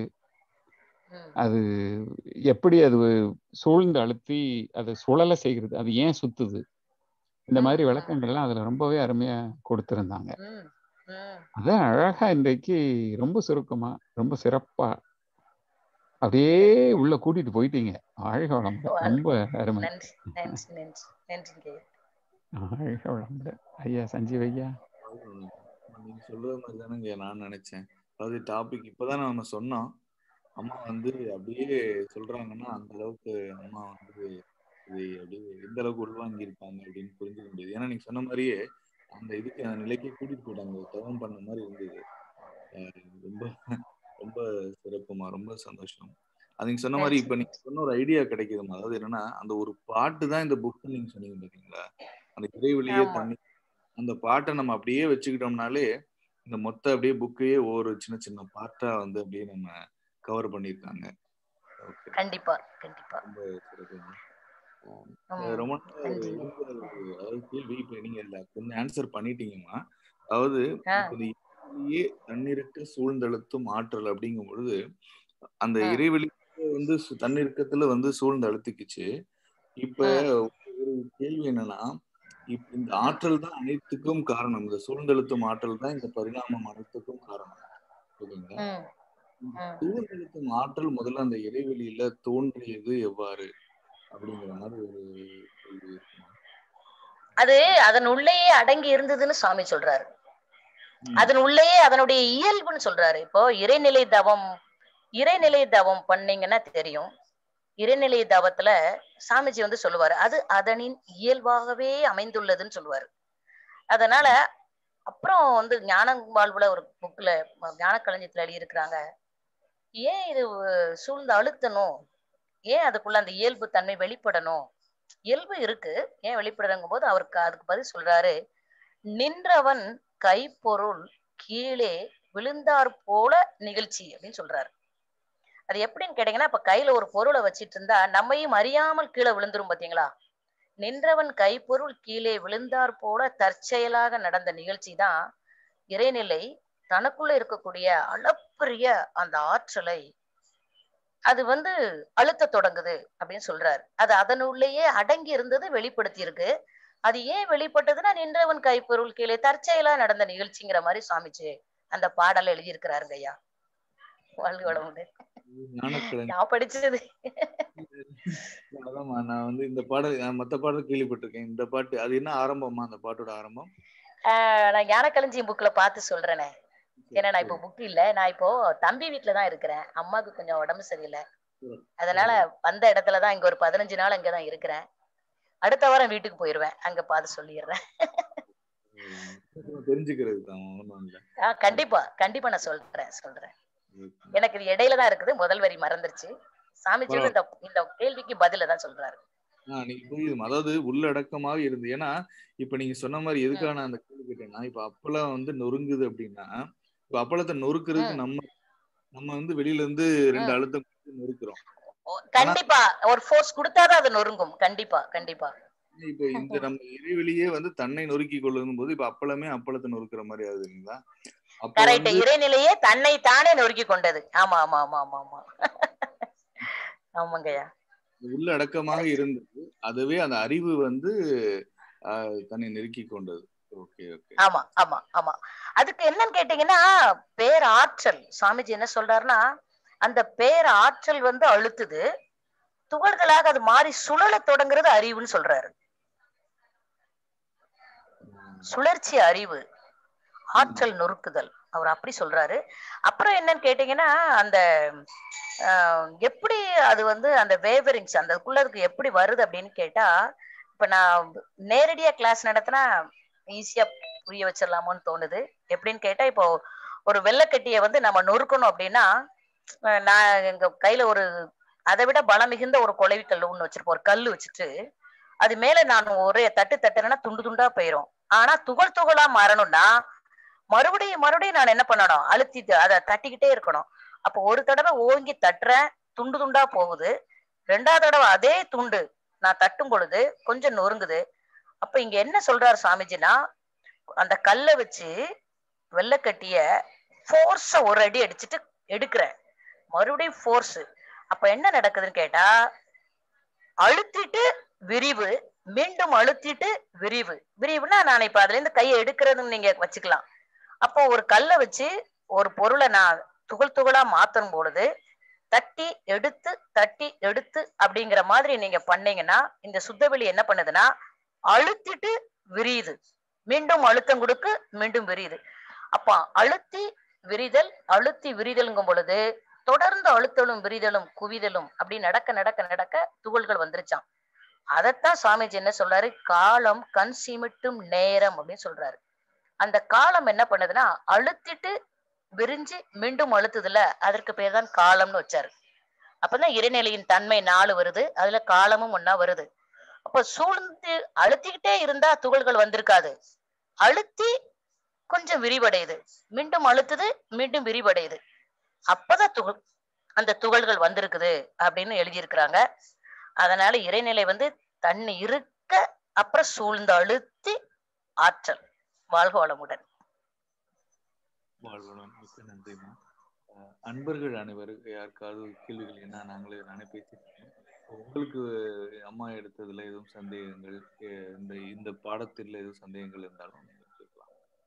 ம். அது எப்படி அது சூழ்ந்து அழுத்தி அதை சுழல செய்கிறது அது ஏன் சுத்துது இந்த மாதிரி ம். விளக்கங்கள்லாம் அதுல ரொம்பவே அருமையா கொடுத்திருந்தாங்க ம். ம். அதான் அழகா இன்றைக்கு ரொம்ப சுருக்கமா ரொம்ப சிறப்பா அப்படியே உள்ள கூட்டிட்டு போயிட்டீங்க வாழ்க வளமுடன் ரொம்ப அருமை நன்றி நன்றி நன்றி நன்றிங்க ஐயா வாழ்க வளமுடன் ஐயா சஞ்சீவ் ஐயா நீங்க சொல்றது மாதிரி தானங்க நான் நினைச்சேன் அதாவது டாபிக் இப்பதான் நம்ம சொன்னோம் அம்மா வந்து அப்படியே சொல்றாங்கன்னா அந்த அளவுக்கு அம்மா வந்து இது அப்படியே எந்த அளவுக்கு உள்வாங்கி இருப்பாங்க அப்படின்னு புரிஞ்சுக்க முடியுது ஏன்னா நீங்க சொன்ன மாதிரியே அந்த இதுக்கு அந்த நிலைக்கு கூட்டிட்டு போயிட்டாங்க தவம் பண்ண மாதிரி இருந்தது அஹ் ரொம்ப ரொம்ப சிறப்புமா ரொம்ப சந்தோஷம் அது நீங்க சொன்ன மாதிரி இப்ப நீங்க சொன்ன ஒரு ஐடியா கிடைக்குதுமா அதாவது என்னன்னா அந்த ஒரு பாட்டு தான் இந்த புக் நீங்க சொன்னீங்க பாத்தீங்களா அந்த இறைவெளியே ஆமா. தண்ணி அந்த பாட்டை நம்ம அப்படியே வச்சுக்கிட்டோம்னாலே இந்த மொத்த அப்படியே புக்கையே ஒரு சின்ன சின்ன பார்ட்டா வந்து அப்படியே நம்ம கவர் பண்ணியிருக்காங்க ஓகே கண்டிப்பா கண்டிப்பா ரொம்ப சிறப்புங்க ஆஹ் ஆமா. ரொம்ப நாளா ஒரு நன்றி. இருந்த ஒரு அதாவது கேள்வி இப்ப நீங்க இல்ல கொஞ்சம் ஆன்சர் பண்ணிட்டீங்கம்மா அதாவது ஆ. இப்ப இந்த இறைவெளியே தன்னிருக்க சூழ்ந்தழுத்தும் ஆற்றல் அப்படிங்கும் பொழுது அந்த ஆ. இறைவெளி வந்து சு- தன்னிருக்கத்துல வந்து சூழ்ந்து அழுத்திக்குச்சு இப்ப ஒரு கேள்வி என்னன்னா இப்ப இந்த ஆற்றல் தான் அனைத்துக்கும் காரணம் இந்த சூழ்ந்தழுத்தும் ஆற்றல் தான் இந்த பரிணாமம் அனைத்துக்கும் காரணம் ஓகேங்களா ம். ம். சூழ்ந்தழுத்தும் ஆற்றல் முதல்ல அந்த இறைவெளியில தோன்றியது எவ்வாறு அப்படிங்கிற மாதிரி ஒரு கேள்வி இருக்குமா? அது அதன் உள்ளேயே அடங்கி இருந்ததுன்னு சுவாமி சொல்றாரு ம். அதன் உள்ளேயே அதனுடைய இயல்புன்னு சொல்றாரு இப்போ இறைநிலை தவம் இறைநிலை தவம் பண்ணீங்கன்னா தெரியும் இறைநிலை தவத்துல சாமிஜி வந்து சொல்லுவாரு அது அதனின் இயல்பாகவே அமைந்துள்ளதுன்னு சொல்லுவாரு அதனால அப்புறம் வந்து ஞான வாழ்வுல ஒரு புக்ல ஞான களஞ்சியத்துல எழுதியிருக்கிறாங்க ஏன் இது அஹ், சூழ்ந்து அழுத்தணும் ஏன் அதுக்குள்ள அந்த இயல்பு தன்மை வெளிப்படணும் இயல்பு இருக்கு ஏன் வெளிப்படணுங்கும் போது அவருக்கு அதுக்கு பதில் சொல்றாரு நின்றவன் கைப்பொருள் கீழே விழுந்தார் போல நிகழ்ச்சி அப்படின்னு சொல்றாரு அது எப்படின்னு கேட்டீங்கன்னா இப்ப கையில ஒரு பொருளை வச்சிட்டு இருந்தா நம்மையும் அறியாமல் கீழே விழுந்துரும் பாத்தீங்களா நின்றவன் கைப்பொருள் கீழே விழுந்தார் போல தற்செயலாக நடந்த நிகழ்ச்சி தான் இறைநிலை தனக்குள்ள இருக்கக்கூடிய அளப்பரிய அந்த ஆற்றலை அது வந்து அழுத்த தொடங்குது அப்படின்னு சொல்றாரு அது அதனுள்ளேயே அடங்கி இருந்தது வெளிப்படுத்தி இருக்கு அது ஏன் வெளிப்பட்டதுன்னா நின்றவன் கைப்பொருள் கீழே தற்செயலா நடந்த நிகழ்ச்சிங்கிற மாதிரி சுவாமிச்சு அந்த பாடல் எழுதியிருக்கிறாருங்க ஐயா வாழ்க வளமுடன் ஞானக்கிழங்கு நான் படிச்சது அதாம்மா நான் வந்து இந்த பாடல் நான் மத்த பாடல் கேள்விப்பட்டிருக்கேன் இந்த பாட்டு அது என்ன ஆரம்பமா அந்த பாட்டோட ஆரம்பம் ஆஹ் நான் ஞானக்களஞ்சியம் புக்ல பார்த்து சொல்றேனே ஏன்னா நான் இப்போ புக் இல்ல நான் இப்போ தம்பி வீட்டுல தான் இருக்கிறேன் அம்மாவுக்கு கொஞ்சம் உடம்பு சரியில்லை அதனால வந்த இடத்துலதான் இங்க ஒரு பதினஞ்சு நாள் அங்கதான் இருக்கிறேன் அடுத்த வாரம் வீட்டுக்கு போயிருவேன் அங்க பார்த்து சொல்லிடுறேன் உம் தெரிஞ்சுக்கிறது தான் ஒண்ணும் இல்ல ஆஹ் கண்டிப்பா கண்டிப்பா நான் சொல்றேன் சொல்றேன் எனக்கு இது இடையில தான் இருக்குது முதல் வரி மறந்துருச்சு சாமிஜியோட இந்த இந்த கேள்விக்கு பதில தான் சொல்றாரு ஆஹ் நீங்க புரியுது அதாவது உள்ளடக்கமாக இருந்து ஏன்னா இப்ப நீங்க சொன்ன மாதிரி எதுக்காக நான் அந்த கேள்வி கேட்டேன்னா இப்ப அப்பளம் வந்து நொறுங்குது அப்படின்னா இப்ப அப்பளத்தை நொறுக்குறதுக்கு ம். நம்ம நம்ம வந்து வெளியில இருந்து ரெண்டு ம். அழுத்தம் கொடுத்து நொறுக்குறோம் ஓ, கண்டிப்பா ஒரு ஃபோர்ஸ் கொடுத்தாதான் அது நொறுங்கும் கண்டிப்பா கண்டிப்பா இப்ப இந்த நம்ம இறைவெளியே வந்து தன்னை நொறுக்கி கொள்ளும் போது இப்ப அப்பளமே அப்பளத்தை நொறுக்குற மாதிரி ஆகுது இல்லைங்களா அப்ப கரெக்ட் வந்து இறைநிலையே தன்னை தானே நொறுக்கி கொண்டது ஆமா ஆமா ஆமா ஆமா ஆமா ஆமாங்கய்யா உள்ள அடக்கமாக இருந்தது அதுவே அந்த அறிவு வந்து ஆஹ், தன்னை நெருக்கி கொண்டது ஓகே ஓகே ஆமா ஆமா ஆமா அதுக்கு என்னன்னு கேட்டீங்கன்னா பேர் ஆற்றல் சுவாமிஜி என்ன சொல்றாருன்னா அந்த பேர் ஆற்றல் வந்து அழுத்துது துகள்களாக அது மாறி சுழல தொடங்குறது அறிவுன்னு சொல்றாரு சுழற்சி அறிவு ஆற்றல் நொறுக்குதல் அவர் அப்படி சொல்றாரு அப்புறம் என்னன்னு கேட்டீங்கன்னா அந்த ஆஹ், எப்படி அது வந்து அந்த வேவரிங்ஸ் அந்தக்குள்ள அதுக்கு எப்படி வருது அப்படின்னு கேட்டா இப்ப நான் நேரடியா கிளாஸ் நடத்தினா ஈஸியா புரிய வச்சிடலாமோன்னு தோணுது எப்படின்னு கேட்டா இப்போ ஒரு வெள்ளக்கட்டியை வந்து நம்ம நொறுக்கணும் அப்படின்னா அஹ் நான் எங்க கையில ஒரு அதை விட பலம் மிகுந்த ஒரு குழவி கல் ஒண்ணு வச்சிருப்போம் ஒரு கல் வச்சுட்டு அது மேல நான் ஒரே தட்டு தட்டுனா துண்டு துண்டா போயிரும் ஆனா துகள் துகளா மாறணும்னா மறுபடியும் மறுபடியும் நான் என்ன பண்ணணும் அழுத்தி அதை தட்டிக்கிட்டே இருக்கணும் அப்போ ஒரு தடவை ஓங்கி தட்டுறேன் துண்டு துண்டா போகுது ரெண்டாவது தடவை அதே துண்டு நான் தட்டும் பொழுது கொஞ்சம் நொறுங்குது அப்ப இங்க என்ன சொல்றாரு சாமிஜினா அந்த கல்லை வச்சு வெள்ளக்கட்டிய ஃபோர்ஸ ஒரு அடி அடிச்சுட்டு எடுக்கிறேன் மறுபடியும் ஃபோர்ஸ் அப்ப என்ன நடக்குதுன்னு கேட்டா அழுத்திட்டு விரிவு மீண்டும் அழுத்திட்டு விரிவு விரிவுனா நான் இப்ப அதுல இருந்து கையை எடுக்கிறதுன்னு நீங்க வச்சுக்கலாம் அப்போ ஒரு கல்லை வச்சு ஒரு பொருளை நான் துகள் துகளா மாத்தணும் பொழுது தட்டி எடுத்து தட்டி எடுத்து அப்படிங்கிற மாதிரி நீங்க பண்ணீங்கன்னா இந்த சுத்தவெளி என்ன பண்ணுதுன்னா அழுத்திட்டு விரியுது மீண்டும் அழுத்தம் கொடுக்கு மீண்டும் விரியுது அப்ப அழுத்தி விரிதல் அழுத்தி விரிதல்ங்கும் பொழுது தொடர்ந்து அழுத்தலும் விரிதலும் குவிதலும் அப்படி நடக்க நடக்க நடக்க துகள்கள் வந்துருச்சாம் அதைத்தான் சுவாமிஜி என்ன சொல்றாரு காலம் கண் சிமிட்டும் நேரம் அப்படின்னு சொல்றாரு அந்த காலம் என்ன பண்ணுதுன்னா அழுத்திட்டு விரிஞ்சு மீண்டும் அழுத்துதுல அதற்கு பேர் தான் காலம்னு வச்சாரு அப்பதான் இறைநிலையின் தன்மை நாலு வருது அதுல காலமும் ஒன்னா வருது அப்ப சூழ்ந்து அழுத்திக்கிட்டே இருந்தா துகள்கள் வந்திருக்காது அழுத்தி கொஞ்சம் விரிவடையுது மீண்டும் அழுத்துது மீண்டும் விரிவடையுது அப்பதான் துகள் அந்த துகள்கள் வந்திருக்குது அப்படின்னு எழுதியிருக்கிறாங்க அதனால இறைநிலை வந்து தண்ணி இருக்க அப்புறம் சூழ்ந்து அழுத்தி ஆற்றல் வாழ்க வளமுடன் வாழ்வளம் மிக்க நன்றிம்மா அஹ் அன்பர்கள் அனைவருக்கு யாருக்காவது கேள்விகள் என்ன நாங்களே நானே பேசியிருக்கேன் உங்களுக்கு அம்மா எடுத்ததுல எதுவும் சந்தேகங்கள் அஹ் இந்த இந்த பாடத்தில் எதுவும் சந்தேகங்கள் இருந்தாலும் நீங்க கேட்கலாம்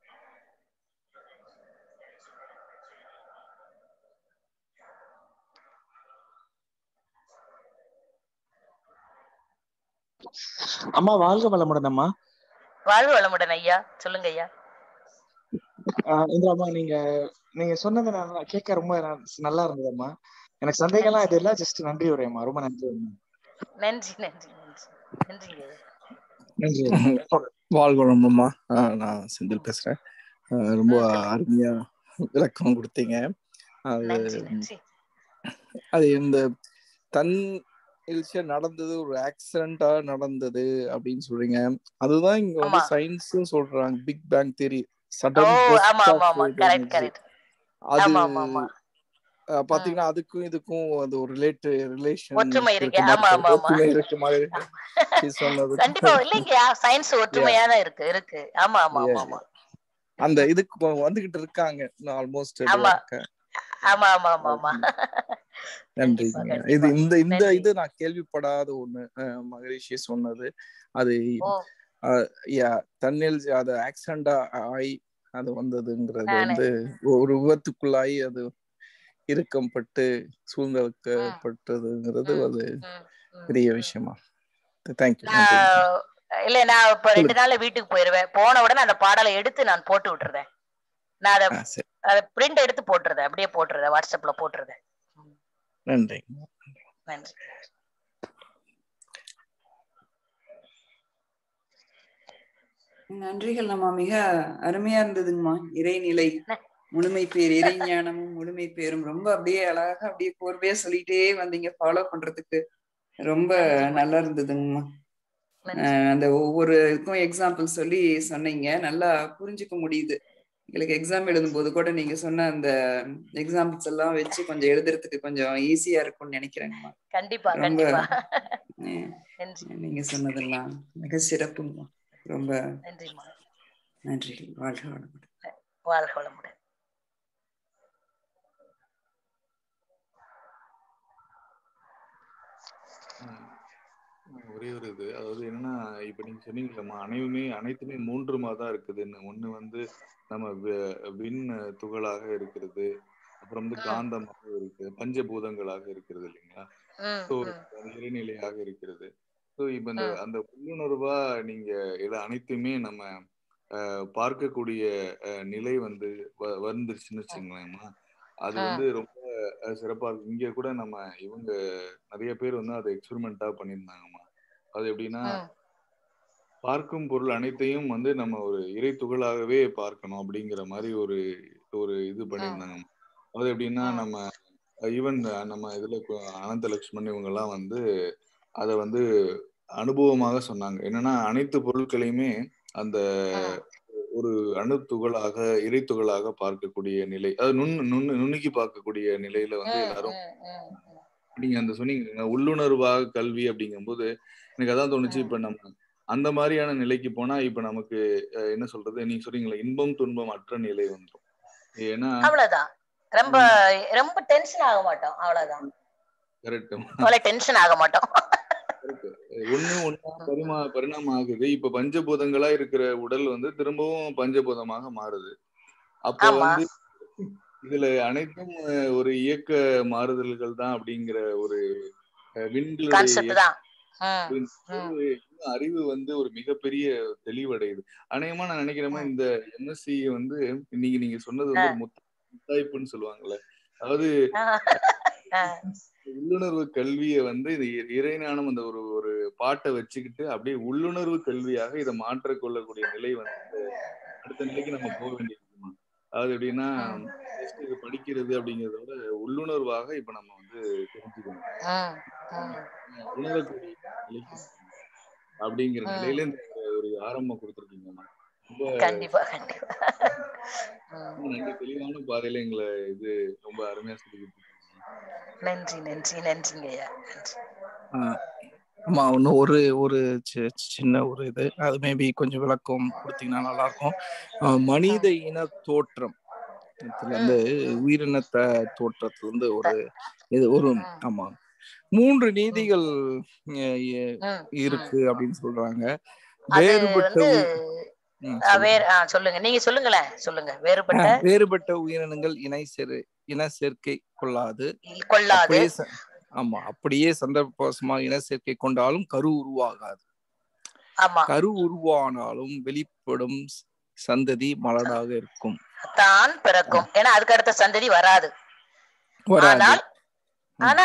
அம்மா வாழ்க வளமுடன் அம்மா வாழ்க வளமுடன் ஐயா சொல்லுங்க ஐயா ஆஹ் இந்திராமா நீங்க நீங்க சொன்னது நான் கேட்க ரொம்ப ந- நல்லா இருந்ததும்மா எனக்கு சந்தேகம்லாம் இது இல்ல ஜஸ்ட் நன்றி உரையம்மா ரொம்ப நன்றி அம்மா. நன்றி நன்றி நன்றி நன்றிங்க ஐயா. நன்றி அம்மா. வாழ்வளம் அம்மா ஆஹ் நான் செந்தில் பேசுறேன் ஆஹ் ரொம்ப ம், சொல்லுங்க. அருமையா விளக்கம் கொடுத்தீங்க அது நன்றி நன்றி அது இந்த தன் எழுச்சியா நடந்தது ஒரு ஆக்சிடென்டா நடந்தது அப்படின்னு சொல்றீங்க அதுதான் இங்க வந்து ஆமா. சயின்ஸும் சொல்றாங்க பிக் பேங் தியரி ஓ சடன் ஆமா ஆமா ஆமா கரெக்ட் கரெக்ட் அது ஆமா ஆமா ஆமா அஹ் பாத்தீங்கன்னா அதுக்கும் இதுக்கும் அது ஒரு ரிலேட் ரிலேஷன் ஒற்றுமை இருக்கு ஆமா ஆமா ஆமா ஒற்றுமை இருக்கு மாதிரி நீ சொன்னது கண்டிப்பா இல்லைங்க சயின்ஸ் ஒற்றுமையா தான் இருக்கு இருக்கு ஆமா ஆமா ஆமா ஆமா அந்த இதுக்கு இப்போ வந்துகிட்டு இருக்காங்க ஆல்மோஸ்ட் ஆமா. ஆமா ஆமா ஆமா ஆமா நன்றி கண்டிப்பா, இது கண்டிப்பா. இந்த இந்த நன்றி. இது நான் கேள்விப்படாத ஒண்ணு அஹ் மகரிஷி சொன்னது அது ஓ யா தன்னில் அது ஆக்சிடென்டா ஆகி அது வந்ததுங்கிறது நானு. வந்து ஒரு விபத்துக்குள்ளாகி அது இறுக்கம்பட்டு சூழ்நிலைக்கப்பட்டதுங்கிறது ம். அது ம், ம், பெரிய ம். விஷயமா தேங்க்யூ நான் இல்ல நான் இப்ப ரெண்டு நாள்ல வீட்டுக்கு போயிருவேன் போன உடனே அந்த பாடலை எடுத்து நான் போட்டு விட்டுறேன் நான் அதை சரி அதை பிரிண்ட் எடுத்து போட்டுறேன் அப்படியே போட்டுறேன் வாட்ஸ்அப்ல போட்டுறேன் நன்றி நன்றி நன்றிகள் நம்ம மிக அருமையா இருந்ததுங்கம்மா இறைநிலை முழுமை பேர் இறைஞானமும் முழுமை பேரும் ரொம்ப அப்படியே அழகா அப்படியே கோர்வையா சொல்லிட்டே வந்தீங்க ஃபாலோ பண்றதுக்கு ரொம்ப நல்லா இருந்ததுங்கம்மா நன்றி அஹ் அந்த ஒவ்வொரு இதுக்கும் எக்ஸாம்பிள் சொல்லி சொன்னீங்க நல்லா புரிஞ்சுக்க முடியுது எங்களுக்கு எக்ஸாம் எழுதும்போது கூட நீங்க சொன்ன அந்த எக்ஸாம்பிள்ஸ் எல்லாம் வச்சு கொஞ்சம் எழுதுறதுக்கு கொஞ்சம் ஈஸியா இருக்கும்னு நினைக்கிறேங்கம்மா கண்டிப்பா ரொம்ப கண்டிப்பா அஹ் நன்றி நீங்க சொன்னதெல்லாம் மிக சிறப்புங்கம்மா ரொம்ப நன்றிம்மா நன்றிகள் வாழ்க வளமுடன் வாழ்க வளமுடன் ம். ஒரே ஒரு இது அதாவது என்னன்னா இப்ப நீங்க சொன்னீங்களம்மா அனைவுமே அனைத்துமே மூன்றுமா தான் இருக்குதுன்னு ஒண்ணு வந்து நம்ம வி- விண் துகளாக இருக்கிறது அப்புறம் வந்து ம். காந்தமாக இருக்கு பஞ்சபூதங்களாக இருக்கிறது இல்லைங்களா ம், ஸோ ம், இறைநிலையாக இருக்கிறது ஸோ இப்ப இந்த ம். அந்த உள்ளுணர்வா நீங்க இதை அனைத்துமே நம்ம அஹ், பார்க்கக்கூடிய அஹ், நிலை வந்து வ- வந்துருச்சுன்னு வச்சுங்களேம்மா அது ம். வந்து ரொம்ப அஹ், சிறப்பா இருக்கும் இங்க கூட நம்ம இவங்க நிறைய பேர் வந்து அதை எக்ஸ்பெரிமெண்டா பண்ணியிருந்தாங்கம்மா அது எப்படின்னா ம். பார்க்கும் பொருள் அனைத்தையும் வந்து நம்ம ஒரு இறை துகளாகவே பார்க்கணும் அப்படிங்கிற மாதிரி ஒரு ஒரு இது பண்ணியிருந்தாங்க அது எப்படின்னா ம். நம்ம ஈவன் நம்ம இதுல கு- அனந்த லட்சுமணன் இவங்க எல்லாம் வந்து அதை வந்து அனுபவமாக சொன்னாங்க என்னன்னா அனைத்து பொருட்களையுமே அந்த ம். ஒரு அணுத்துகளாக இறை துகளாக பார்க்கக்கூடிய நிலை அது நுண் நுண் நுணுக்கி பார்க்கக்கூடிய நிலையில வந்து ம், எல்லாரும் ம், ம், ம். நீங்க அந்த சொன்னீங்க உள்ளுணர்வாக கல்வி அப்படிங்கும்போது எனக்கு அதான் தோணுச்சு ம். இப்ப நம்ம அந்த மாதிரியான நிலைக்கு போனா இப்ப நமக்கு அஹ், என்ன சொல்றது நீங்க சொல்றீங்களா இன்பம் துன்பம் அற்ற நிலை வந்துடும் ஏன்னா அவ்வளவுதான் ரொம்ப ரொம்ப டென்ஷன் ஆக மாட்டோம் அவ்வளவுதான் கரெக்ட் அவ்வளவு டென்ஷன் ஆக மாட்டோம் ஒண்ணு ஒண்ணா பரிமா பரிணாமம் ஆகுது இப்ப பஞ்சபூதங்களா இருக்கிற உடல் வந்து திரும்பவும் பஞ்சபூதமாக மாறுது அப்ப ஆமா. வந்து இதுல அனைத்தும் அஹ், ஒரு இயக்க மாறுதல்கள் தான் அப்படிங்கிற ஒரு அஹ், விண்களுடைய கான்செப்ட் தான் ம், ம். ஒரு இன்னும் அறிவு வந்து ஒரு மிகப்பெரிய தெளிவடையுது அநேகமா நான் நினைக்கிறேமா இந்த எம்எஸ்சி வந்து இன்னைக்கு நீங்க சொன்னது வந்து ஒரு முத்த- முத்தாய்ப்புன்னு சொல்லுவாங்கல்ல அதாவது ஆ, உள்ளுணர்வு கல்வியை வந்து இது இ- இறைஞானம் அந்த ஒரு ஒரு பாட்டை வச்சுக்கிட்டு அப்படியே உள்ளுணர்வு கல்வியாக இதை மாற்றிக் கொள்ளக்கூடிய நிலை வந்து அடுத்த நிலைக்கு நம்ம போக வேண்டியிருக்குமா அதாவது எப்படின்னா just இது படிக்கிறது அப்படிங்கறத விட உள்ளுணர்வாக இப்ப நம்ம வந்து தெரிஞ்சுக்கணும் ம், ம். உணரக்கூடிய நிலைக்கு அப்படிங்கிற ம். நிலையில இந்த ஒரு ஆரம்பம் கொடுத்துருக்கீங்கம்மா ரொம்ப கண்டிப்பா கண்டிப்பா ம். ரொம்ப நல்ல தெளிவான பாதையில எங்களை இது ரொம்ப அருமையா சொல்லி கொடுத்துருக்கீங்க நன்றி நன்றி நன்றிங்க ஐயா நன்றி ஆஹ் ஆமா இன்னும் ஒரு ஒரு சி- சின்ன ஒரு இது அது மேபி கொஞ்சம் விளக்கம் கொடுத்தீங்கன்னா நல்லா இருக்கும் ஆஹ் மனித இன தோற்றம் இதுல இருந்து உயிரினத்த தோற்றத்துல இருந்து ஒரு இது ஒரு ம். ஆமா மூன்று நீதிகள் அஹ் எ- ம், இருக்கு அப்படின்னு சொல்றாங்க அது வேறுபட்ட வந்து உ- ம், ஆ, சொல்லுங்க. வேற ஆ, சொல்லுங்க நீங்க சொல்லுங்களேன் சொல்லுங்க வேறுபட்ட ஆஹ் வேறுபட்ட உயிரினங்கள் இணை சேரு இன சேர்க்கை கொள்ளாது கொள்ளாது அப்படியே ச- ஆமா அப்படியே சந்தர்ப்பவசமாக இன சேர்க்கை கொண்டாலும் கரு உருவாகாது ஆமா கரு உருவானாலும் வெளிப்படும் ஸ்- சந்ததி மலடாக இருக்கும் தான் பிறக்கும் ஏன்னா அதுக்கு அடுத்த சந்ததி வராது வராது ஆனால் ஆனா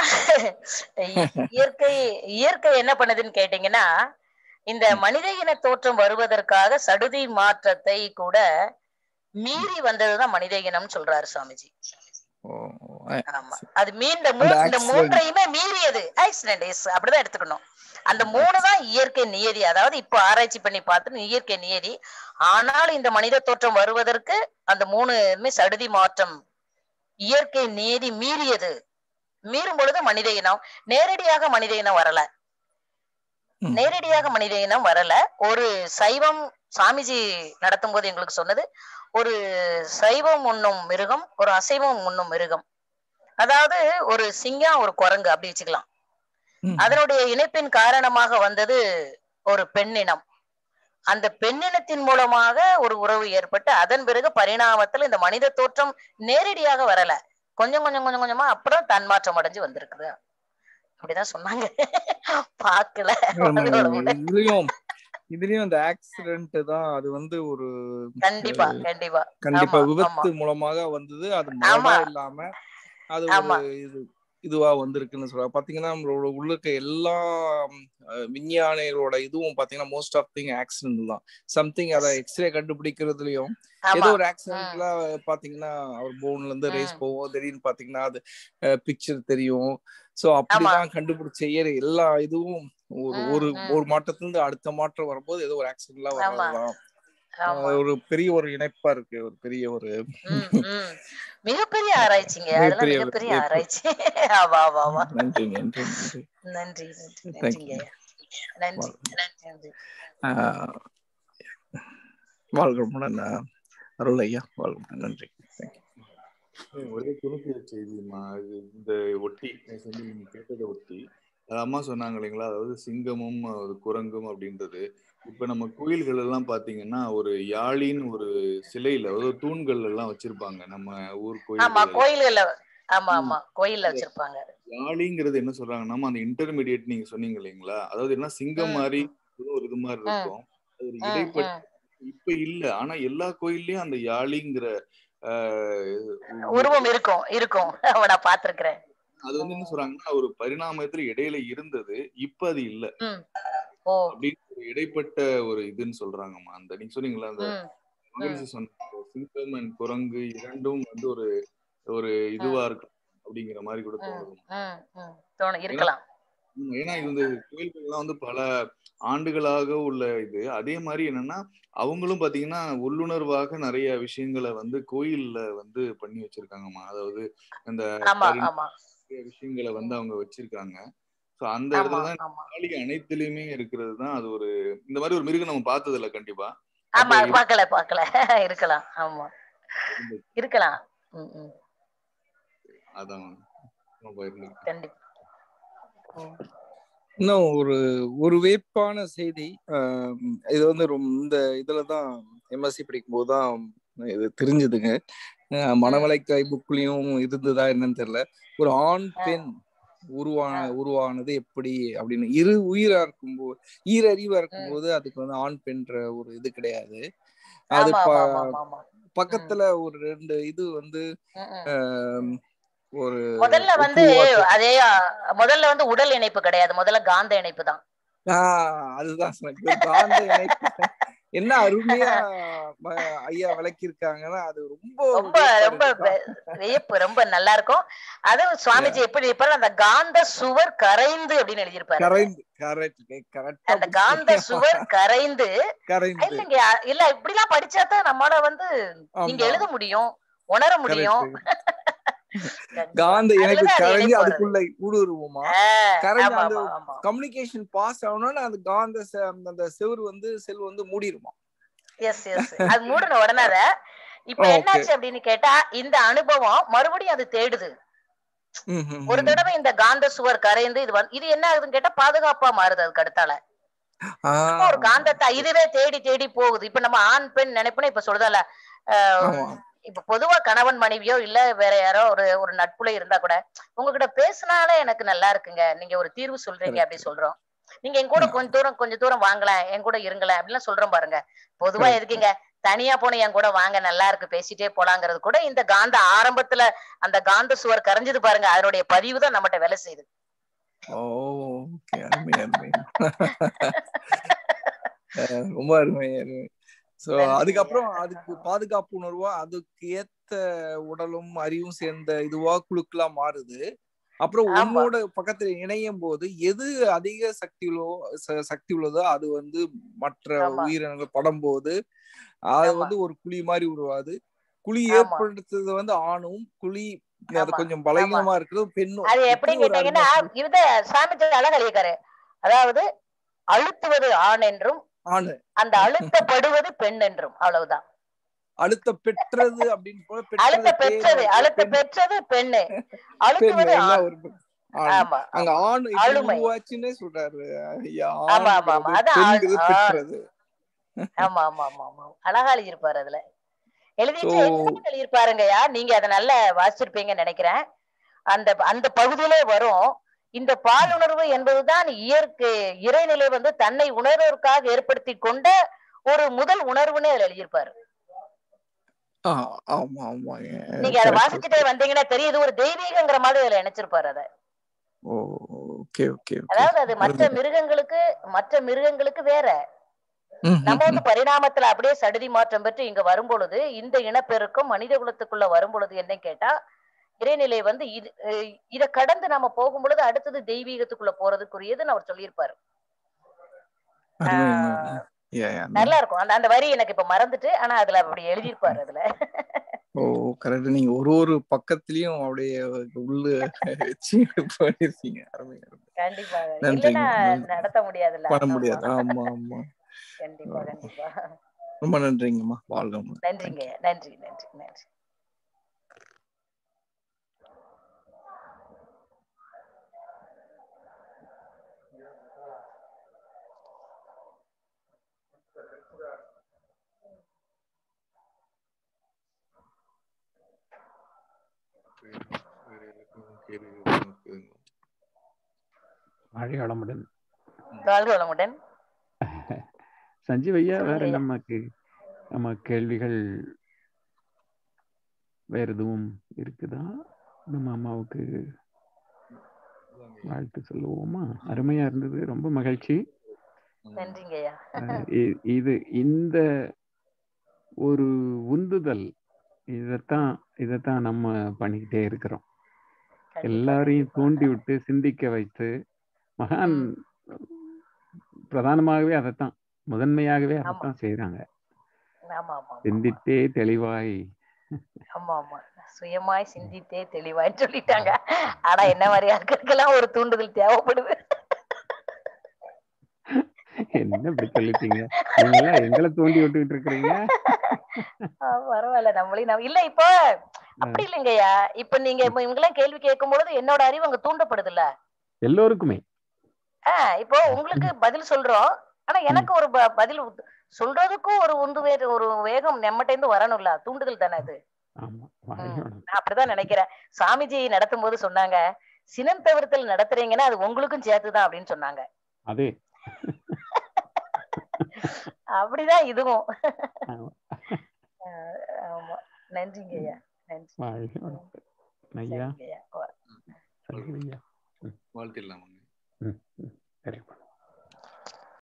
இயற்கை இயற்கை என்ன பண்ணுதுன்னு கேட்டீங்கன்னா இந்த மனித இன தோற்றம் வருவதற்காக சடுதி மாற்றத்தை கூட மீறி வந்ததுதான் மனித இனம் சொல்றாரு சுவாமிஜி ஓ, அஹ், ஆமா அது மீண்ட மூ- அந்த இந்த accident. மூன்றையுமே மீறியது ஆக்சிடென்ட் எஸ் அப்படிதான் எடுத்துக்கணும் அந்த மூணு தான் இயற்கை நியதி அதாவது இப்போ ஆராய்ச்சி பண்ணி பார்த்து இயற்கை நியதி ஆனால் இந்த மனித தோற்றம் வருவதற்கு அந்த மூணுமே சடுதி மாற்றம் இயற்கை நியதி மீறியது மீறும் பொழுது மனித இனம் நேரடியாக மனித இனம் வரல ம். நேரடியாக மனித இனம் வரல ஒரு சைவம் சாமிஜி நடத்தும் போது எங்களுக்கு சொன்னது ஒரு சைவம் உண்ணும் மிருகம் ஒரு அசைவம் உண்ணும் மிருகம் அதாவது ஒரு சிங்கம் ஒரு குரங்கு அப்படி வச்சுக்கலாம் ம். அதனுடைய இணைப்பின் காரணமாக வந்தது ஒரு பெண்ணினம் அந்த பெண்ணினத்தின் மூலமாக ஒரு உறவு ஏற்பட்டு அதன் பிறகு பரிணாமத்துல இந்த மனித தோற்றம் நேரடியாக வரல கொஞ்சம் கொஞ்சம் கொஞ்சம் கொஞ்சமா அப்புறம் தன்மாற்றம் அடைஞ்சு வந்திருக்குது அப்படிதான் சொன்னாங்க பாக்கல ஆமா, அதோட விட. இதுலயும் இதுலயும் அந்த ஆக்சிடென்ட் தான் அது வந்து ஒரு கண்டிப்பா கண்டிப்பா கண்டிப்பா ஆமா, விபத்து மூலமாக வந்தது அது ஆமா. மரணம் இல்லாம அது ஆமா. ஒரு இது இதுவா வந்திருக்குன்னு சொல்றாங்க பாத்தீங்கன்னா நம்மளோட உள்ள இருக்க எல்லா அஹ், விஞ்ஞானிகளோட இதுவும் பாத்தீங்கன்னா மோஸ்ட் ஆஃப் திங் ஆக்சிடென்ட் தான் சம்திங் அதை எக்ஸ்ரே கண்டுபிடிக்கிறதுலயும் ஏதோ ஆமா ஒரு ஆக்சிடென்ட்ல பாத்தீங்கன்னா அவர் போன்ல இருந்து ரேஸ் ம். போவோம் திடீர்னு பாத்தீங்கன்னா அது பிக்சர் தெரியும் சோ அப்படிதான் கண்டுபிடிச்ச ஏற எல்லா இதுவும் ஒரு ம், ஒரு ம். ஒரு மாற்றத்துல இருந்து அடுத்த மாற்றம் வரும்போது ஏதோ ஒரு ஆக்சிடென்ட்ல ஆமா. வரலாம் ஆமா ஒரு பெரிய ஒரு இணைப்பா இருக்கு ஒரு பெரிய ஒரு ம், ம். மிகப்பெரிய ஆராய்ச்சிங்க அதெல்லாம் மிகப்பெரிய ஒரு மிகப்பெரிய பெரிய- ஆராய்ச்சி ஆமா ஆமா ஆமா நன்றி நன்றி நன்றி நன்றி நன்றி Thank நன்றிங்க நன்றி நன்றி நன்றி ஆஹ் வாழ்கிறமுடன் அருள் ஐயா வாழ்கிறமுடன் நன்றி Thank you. ஒரே துணுக்கு செய்திமா இது இந்த ஒட்டி வந்து நீங்க கேட்டதை ஒட்டி அது அம்மா சொன்னாங்க இல்லைங்களா அதாவது சிங்கமும் அது குரங்கும் அப்படின்றது இப்ப நம்ம கோயில்கள் எல்லாம் பாத்தீங்கன்னா ஒரு யாழின்னு ஒரு சிலையில அதாவது தூண்கள் எல்லாம் வச்சிருப்பாங்க நம்ம ஊர் ஆமா கோயில் கோயில்கள்ல ஆமா ஆமா கோயில்ல வச்சிருப்பாங்க யாழிங்கிறது என்ன சொல்றாங்கன்னா அந்த இன்டர்மீடியட் நீங்க சொன்னீங்க இல்லைங்களா அதாவது என்ன சிங்கம் ம், மாதிரி ஒரு இது மாதிரி ம். இருக்கும் அது ஒரு ம், இடைப்பட்ட ம். இப்ப இல்ல ஆனா எல்லா கோயில்லயும் அந்த யாழிங்கிற ஆஹ், உருவம் இருக்கும் இருக்கும் நான் பாத்திருக்கிறேன் அது வந்து என்ன சொல்றாங்கன்னா ஒரு பரிணாமத்துல இடையில இருந்தது இப்ப அது இல்ல ம் ஓ அப்படின்னு ஒரு இடைப்பட்ட ஒரு இதுன்னு சொல்றாங்கம்மா அந்த நீங்க சொன்னீங்களா அந்த ம் மகிழ்ச்சி சொன்ன சிங்கம் அண்ட் குரங்கு இரண்டும் வந்து ஒரு ஒரு இதுவா இருக்கும் அப்படிங்கிற மாதிரி கூட ம் தோணுது ம் ம் தோணும் இருக்கலாம் ஆமா, ஏன்னா இது வந்து கோயில்கள்லாம் வந்து பல ஆண்டுகளாக உள்ள இது அதே மாதிரி என்னன்னா அவங்களும் பாத்தீங்கன்னா உள்ளுணர்வாக நிறைய விஷயங்களை வந்து கோயில்ல வந்து பண்ணி வச்சிருக்காங்கம்மா அதாவது அந்த ஆமா பரிணாம ஆமா விஷயங்களை வந்து அவங்க வச்சிருக்காங்க சோ அந்த ஆமா இடத்துல தான் ஆமா காளி அனைத்துலயுமே இருக்கிறது தான் அது ஒரு இந்த மாதிரி ஒரு மிருகம் நம்ம பார்த்தது இல்ல கண்டிப்பா ஆமா அப்ப பார்க்கல பார்க்கல இருக்கலாம் ஆமா இருந்தது. இருக்கலாம் ம் ம் அதான் நம்ம பகிர்ந்து- கண்டிப்பா ம் இன்னும் ஒரு ஒரு வேப்பான செய்தி ஆஹ் இது வந்து ரொம்ப இந்த இதுலதான் எம்எஸ்சி படிக்கும் போதுதான் இது தெரிஞ்சதுங்க ஆஹ் மணவளைக்காய் புக்லயும் இருந்ததா என்னன்னு தெரியல ஒரு ஆண் பெண் உருவான உருவானது எப்படி அப்படின்னு இரு உயிரா இருக்கும்போது ஈரறிவா இருக்கும்போது அதுக்கு வந்து ஆண் பெண்ற ஒரு இது கிடையாது அது ஆமா ப- ஆமா ஆமா ஆமா பக்கத்துல ஒரு ரெண்டு இது வந்து ம், ம். ஆஹ் ஒரு முதல்ல வந்து பூவாத்து- அதே ஆ, முதல்ல வந்து உடல் இணைப்பு கிடையாது முதல்ல காந்த இணைப்பு தான் ஆஹ் அதுதான் சொன்னேன். இந்த காந்த இணைப்பு என்ன அருமையா ம- ஐயா விளக்கியிருக்காங்கன்னா அது ரொம்ப ரொம்ப வியப்பா ரொம்ப இருக்குப்பா. வெ- வியப்பு ரொம்ப நல்லா இருக்கும் அதுவும் சுவாமிஜி எப்படி இருப்பாரு அந்த காந்த சுவர் கரைந்து அப்படின்னு எழுதியிருப்பாரு கரைந்து கரெக்ட் கரெக்டா அந்த காந்த சுவர் கரைந்து கரைந்து இல்லைங்க இல்ல இப்படி எல்லாம் படிச்சாதான் நம்மளால வந்து நீங்க ஆமா எழுத முடியும் உணர முடியும் correct. காந்த இணைப்பு அதுலதான் அது கரைஞ்சு இணைப்பு வருது. அதுக்குள்ள ஊடுருவுமா ஆ, கரைஞ்சு ஆமா அந்த ஆமா ஆமா கம்யூனிகேஷன் பாஸ் ஆகணும்னா அந்த காந்த செ- அந்த- அந்த செவுரு வந்து செல் வந்து மூடிருமா எஸ் எஸ் அது மூடின உடனே அத இப்ப Okay. என்னாச்சு அப்படின்னு கேட்டா இந்த அனுபவம் மறுபடியும் அது தேடுது ம், ம், ஒரு ம். தடவை இந்த காந்த சுவர் கரைந்து இது வந்து இது என்ன ஆகுதுன்னு கேட்டா பாதுகாப்பா மாறுது அதுக்கு அடுத்தால ஆ, சும்மா ஒரு காந்தத்தை இதுவே தேடி தேடி போகுது இப்ப நம்ம ஆண் பெண் நினைப்புன்னு இப்ப சொல்றதால ஆமா. இப்ப பொதுவா கணவன் மனைவியோ இல்ல வேற யாரோ ஒரு ஒரு நட்புல இருந்தா கூட உங்ககிட்ட பேசினாலே எனக்கு நல்லா இருக்குங்க நீங்க ஒரு தீர்வு சொல்றீங்க Correct. அப்படி சொல்றோம் நீங்க என் கூட கொஞ்ச தூரம் கொஞ்ச தூரம் வாங்கலாம் என் கூட இருங்களேன் அப்படிலாம் சொல்றோம் பாருங்க பொதுவா Correct. எதுக்குங்க தனியா போன என் கூட வாங்க நல்லா இருக்கு பேசிட்டே போலாங்கிறது கூட இந்த காந்த ஆரம்பத்துல அந்த காந்த சுவர் கரைஞ்சது பாருங்க அதனுடைய பதிவு தான் நம்மகிட்ட வேலை செய்யுது ஓ ஓகே அருமை அருமை அஹ் ரொம்ப அருமை அருமை சோ நன்றி. அதுக்கப்புறம் அதுக்கு பாதுகாப்பு உணர்வா அதுக்கு ஏத்த உடலும் அறிவும் சேர்ந்த இதுவா குழுக்களா மாறுது அப்புறம் ஆமா. உன்னோட பக்கத்துல இணையும் போது எது அதிக சக்தி உள்ளோ ச- சக்தி உள்ளதோ அது வந்து மற்ற ஆமா. உயிரினங்கள் படும்போது அது ஆமா. வந்து ஒரு குழி மாதிரி உருவாது குழி ஆமா. ஏற்படுத்துறது வந்து ஆணும் குழி அது ஆமா. கொஞ்சம் பலகீனமா இருக்கிறது பெண்ணும் அது இப்படி எப்படின்னு ஒரு கேட்டீங்கன்னா அருமை இவத சாமிஜி அழகா எழுதியிருக்காரு அதாவது அழுத்துவது ஆண் என்றும் ஆணு அந்த அழுத்தப்படுவது பெண் என்றும் அவ்வளவுதான் அழுத்த பெற்றது அப்படின்னு போல அழுத்த பெற்றது பெற்றது பேரு அழுத்த பெண் பெற்றது பெண்ணு பெண் அழுத்துவது எல்லாம் ஆண் ஒரு பெண். ஆண். ஆமா அங்க ஆண் இப்படி ஆளுமை. உருவாச்சுன்னே சொல்றாரு ஐயா ஆமா, ஆமா, ஆமா. ஆண்கிறது அதான் ஆண். பெண்கிறது ஆ. பெற்றது ஆமா ஆமா ஆமா ஆமா அழகா எழுதியிருப்பாரு அதுல எழுதிட்டு So- இன்னொன்னு எழுதியிருப்பாருங்கய்யா நீங்க அதை நல்லா வாசிச்சிருப்பீங்கன்னு நினைக்கிறேன் அந்த அந்த பகுதியிலே வரும் இந்த பாலுணர்வு என்பதுதான் இயற்கை இறைநிலை வந்து தன்னை உணர்வதற்காக ஏற்படுத்தி கொண்ட ஒரு முதல் உணர்வுன்னு அதுல எழுதியிருப்பாரு ஆ, ஆமா ஆமா நீங்க அதை வாசிச்சுட்டே வந்தீங்கன்னா தெரியுது ஒரு தெய்வீகங்கிற மாதிரி அதுல நினைச்சிருப்பாரு அதை ஓகே ஓகே அதாவது அது மற்ற மிருகங்களுக்கு மற்ற மிருகங்களுக்கு வேற நம்ம வந்து பரிணாமத்துல அப்படியே சடுதி மாற்றம் பெற்று இங்க வரும் பொழுது இந்த இனப்பெருக்கம் மனித குலத்துக்குள்ள வரும் பொழுது என்ன கேட்டா இறைநிலை வந்து இது அஹ் இத கடந்து நம்ம போகும் பொழுது அடுத்தது தெய்வீகத்துக்குள்ள போறதுக்குரியதுன்னு அவர் சொல்லியிருப்பாரு நல்லா இருக்கும் அந்த அந்த வரி எனக்கு இப்ப மறந்துட்டு ஆனா அதுல அப்படி எழுதியிருப்பாரு அதுல ஓ கரெக்ட் நீங்க ஒரு ஒரு பக்கத்துலயும் அப்படியே உள்ள வச்சு பண்ணிருக்கீங்க அருமை அருமை கண்டிப்பா நன்றிங்க, இல்லைன்னா நன்றி. நடத்த முடியாதுல்ல பண்ண ஆமா. முடியாது ஆமா ஆமா கண்டிப்பா கண்டிப்பா ரொம்ப நன்றிங்கம்மா வாழ்க வளமுடன். நன்றிங்க நன்றி நன்றி நன்றி வேற எதுக்கும் கேள்வி எதுவும் இருக்குதுங்களா? வாழ்க வளமுடன் வாழ்க வளமுடன் சஞ்சீவ் ஐயா வேற சொல்லுங்க. நமக்கு நம்ம கேள்விகள் வேற எதுவும் இருக்குதா நம்ம அம்மாவுக்கு வாழ்த்து சொல்லுவோமா அருமையா இருந்தது ரொம்ப மகிழ்ச்சி நன்றிங்க ஐயா அஹ் இ- இது இந்த ஒரு உந்துதல் இதைத்தான் இதைத்தான் நம்ம பண்ணிக்கிட்டே இருக்கிறோம் கண்டிப்பா, எல்லாரையும் கண்டிப்பா. தூண்டி விட்டு சிந்திக்க வைத்து மகான் பிரதானமாகவே அதைத்தான் முதன்மையாகவே அதைத்தான் செய்யறாங்க ஆமா ஆமா ஆமா. சிந்தித்தே தெளிவாய் ஆமா ஆமா சுயமாய் சிந்தித்தே தெளிவாய் சொல்லிட்டாங்க ஆனா என்ன மாதிரி ஆட்களுக்கெல்லாம் ஒரு தூண்டுதல் தேவைப்படுது என்ன இப்படி சொல்லிட்டீங்க நீங்களா எங்களை தூண்டி விட்டுக்கிட்டு இருக்கிறீங்க ஆ, பரவாயில்ல நம்மளையும் நம்ம இல்ல இப்போ அப்படி இல்லைங்கய்யா இப்ப நீங்க இப்ப இவங்கெல்லாம் கேள்வி கேட்கும் பொழுது என்னோட அறிவு அங்க தூண்டப்படுதுல்ல எல்லோருக்குமே ஆஹ் இப்போ உங்களுக்கு பதில் சொல்றோம் ஆனா எனக்கு ஒரு ப- பதில் உத்- சொல்றதுக்கும் ஒரு உந்து வே ஒரு வேகம் நம்மகிட்ட இருந்து வரணும்ல தூண்டுதல் தானே அது ஆமா வாழணும் நான் அப்படிதான் நினைக்கிறேன் சாமிஜி நடத்தும் போது சொன்னாங்க சினம் தவிர்த்தல் நடத்துறீங்கன்னா அது உங்களுக்கும் சேர்த்துதான் அப்படின்னு சொன்னாங்க அதே அப்படிதான் இதுவும் ஆமா. ஆஹ் ஆமா நன்றிங்க ஐயா நன்றி வாழ்க வளமுடன். ஐயா சரிங்க ஐயா சரிங்க ஐயா வாழ்த்திடலாமாங்க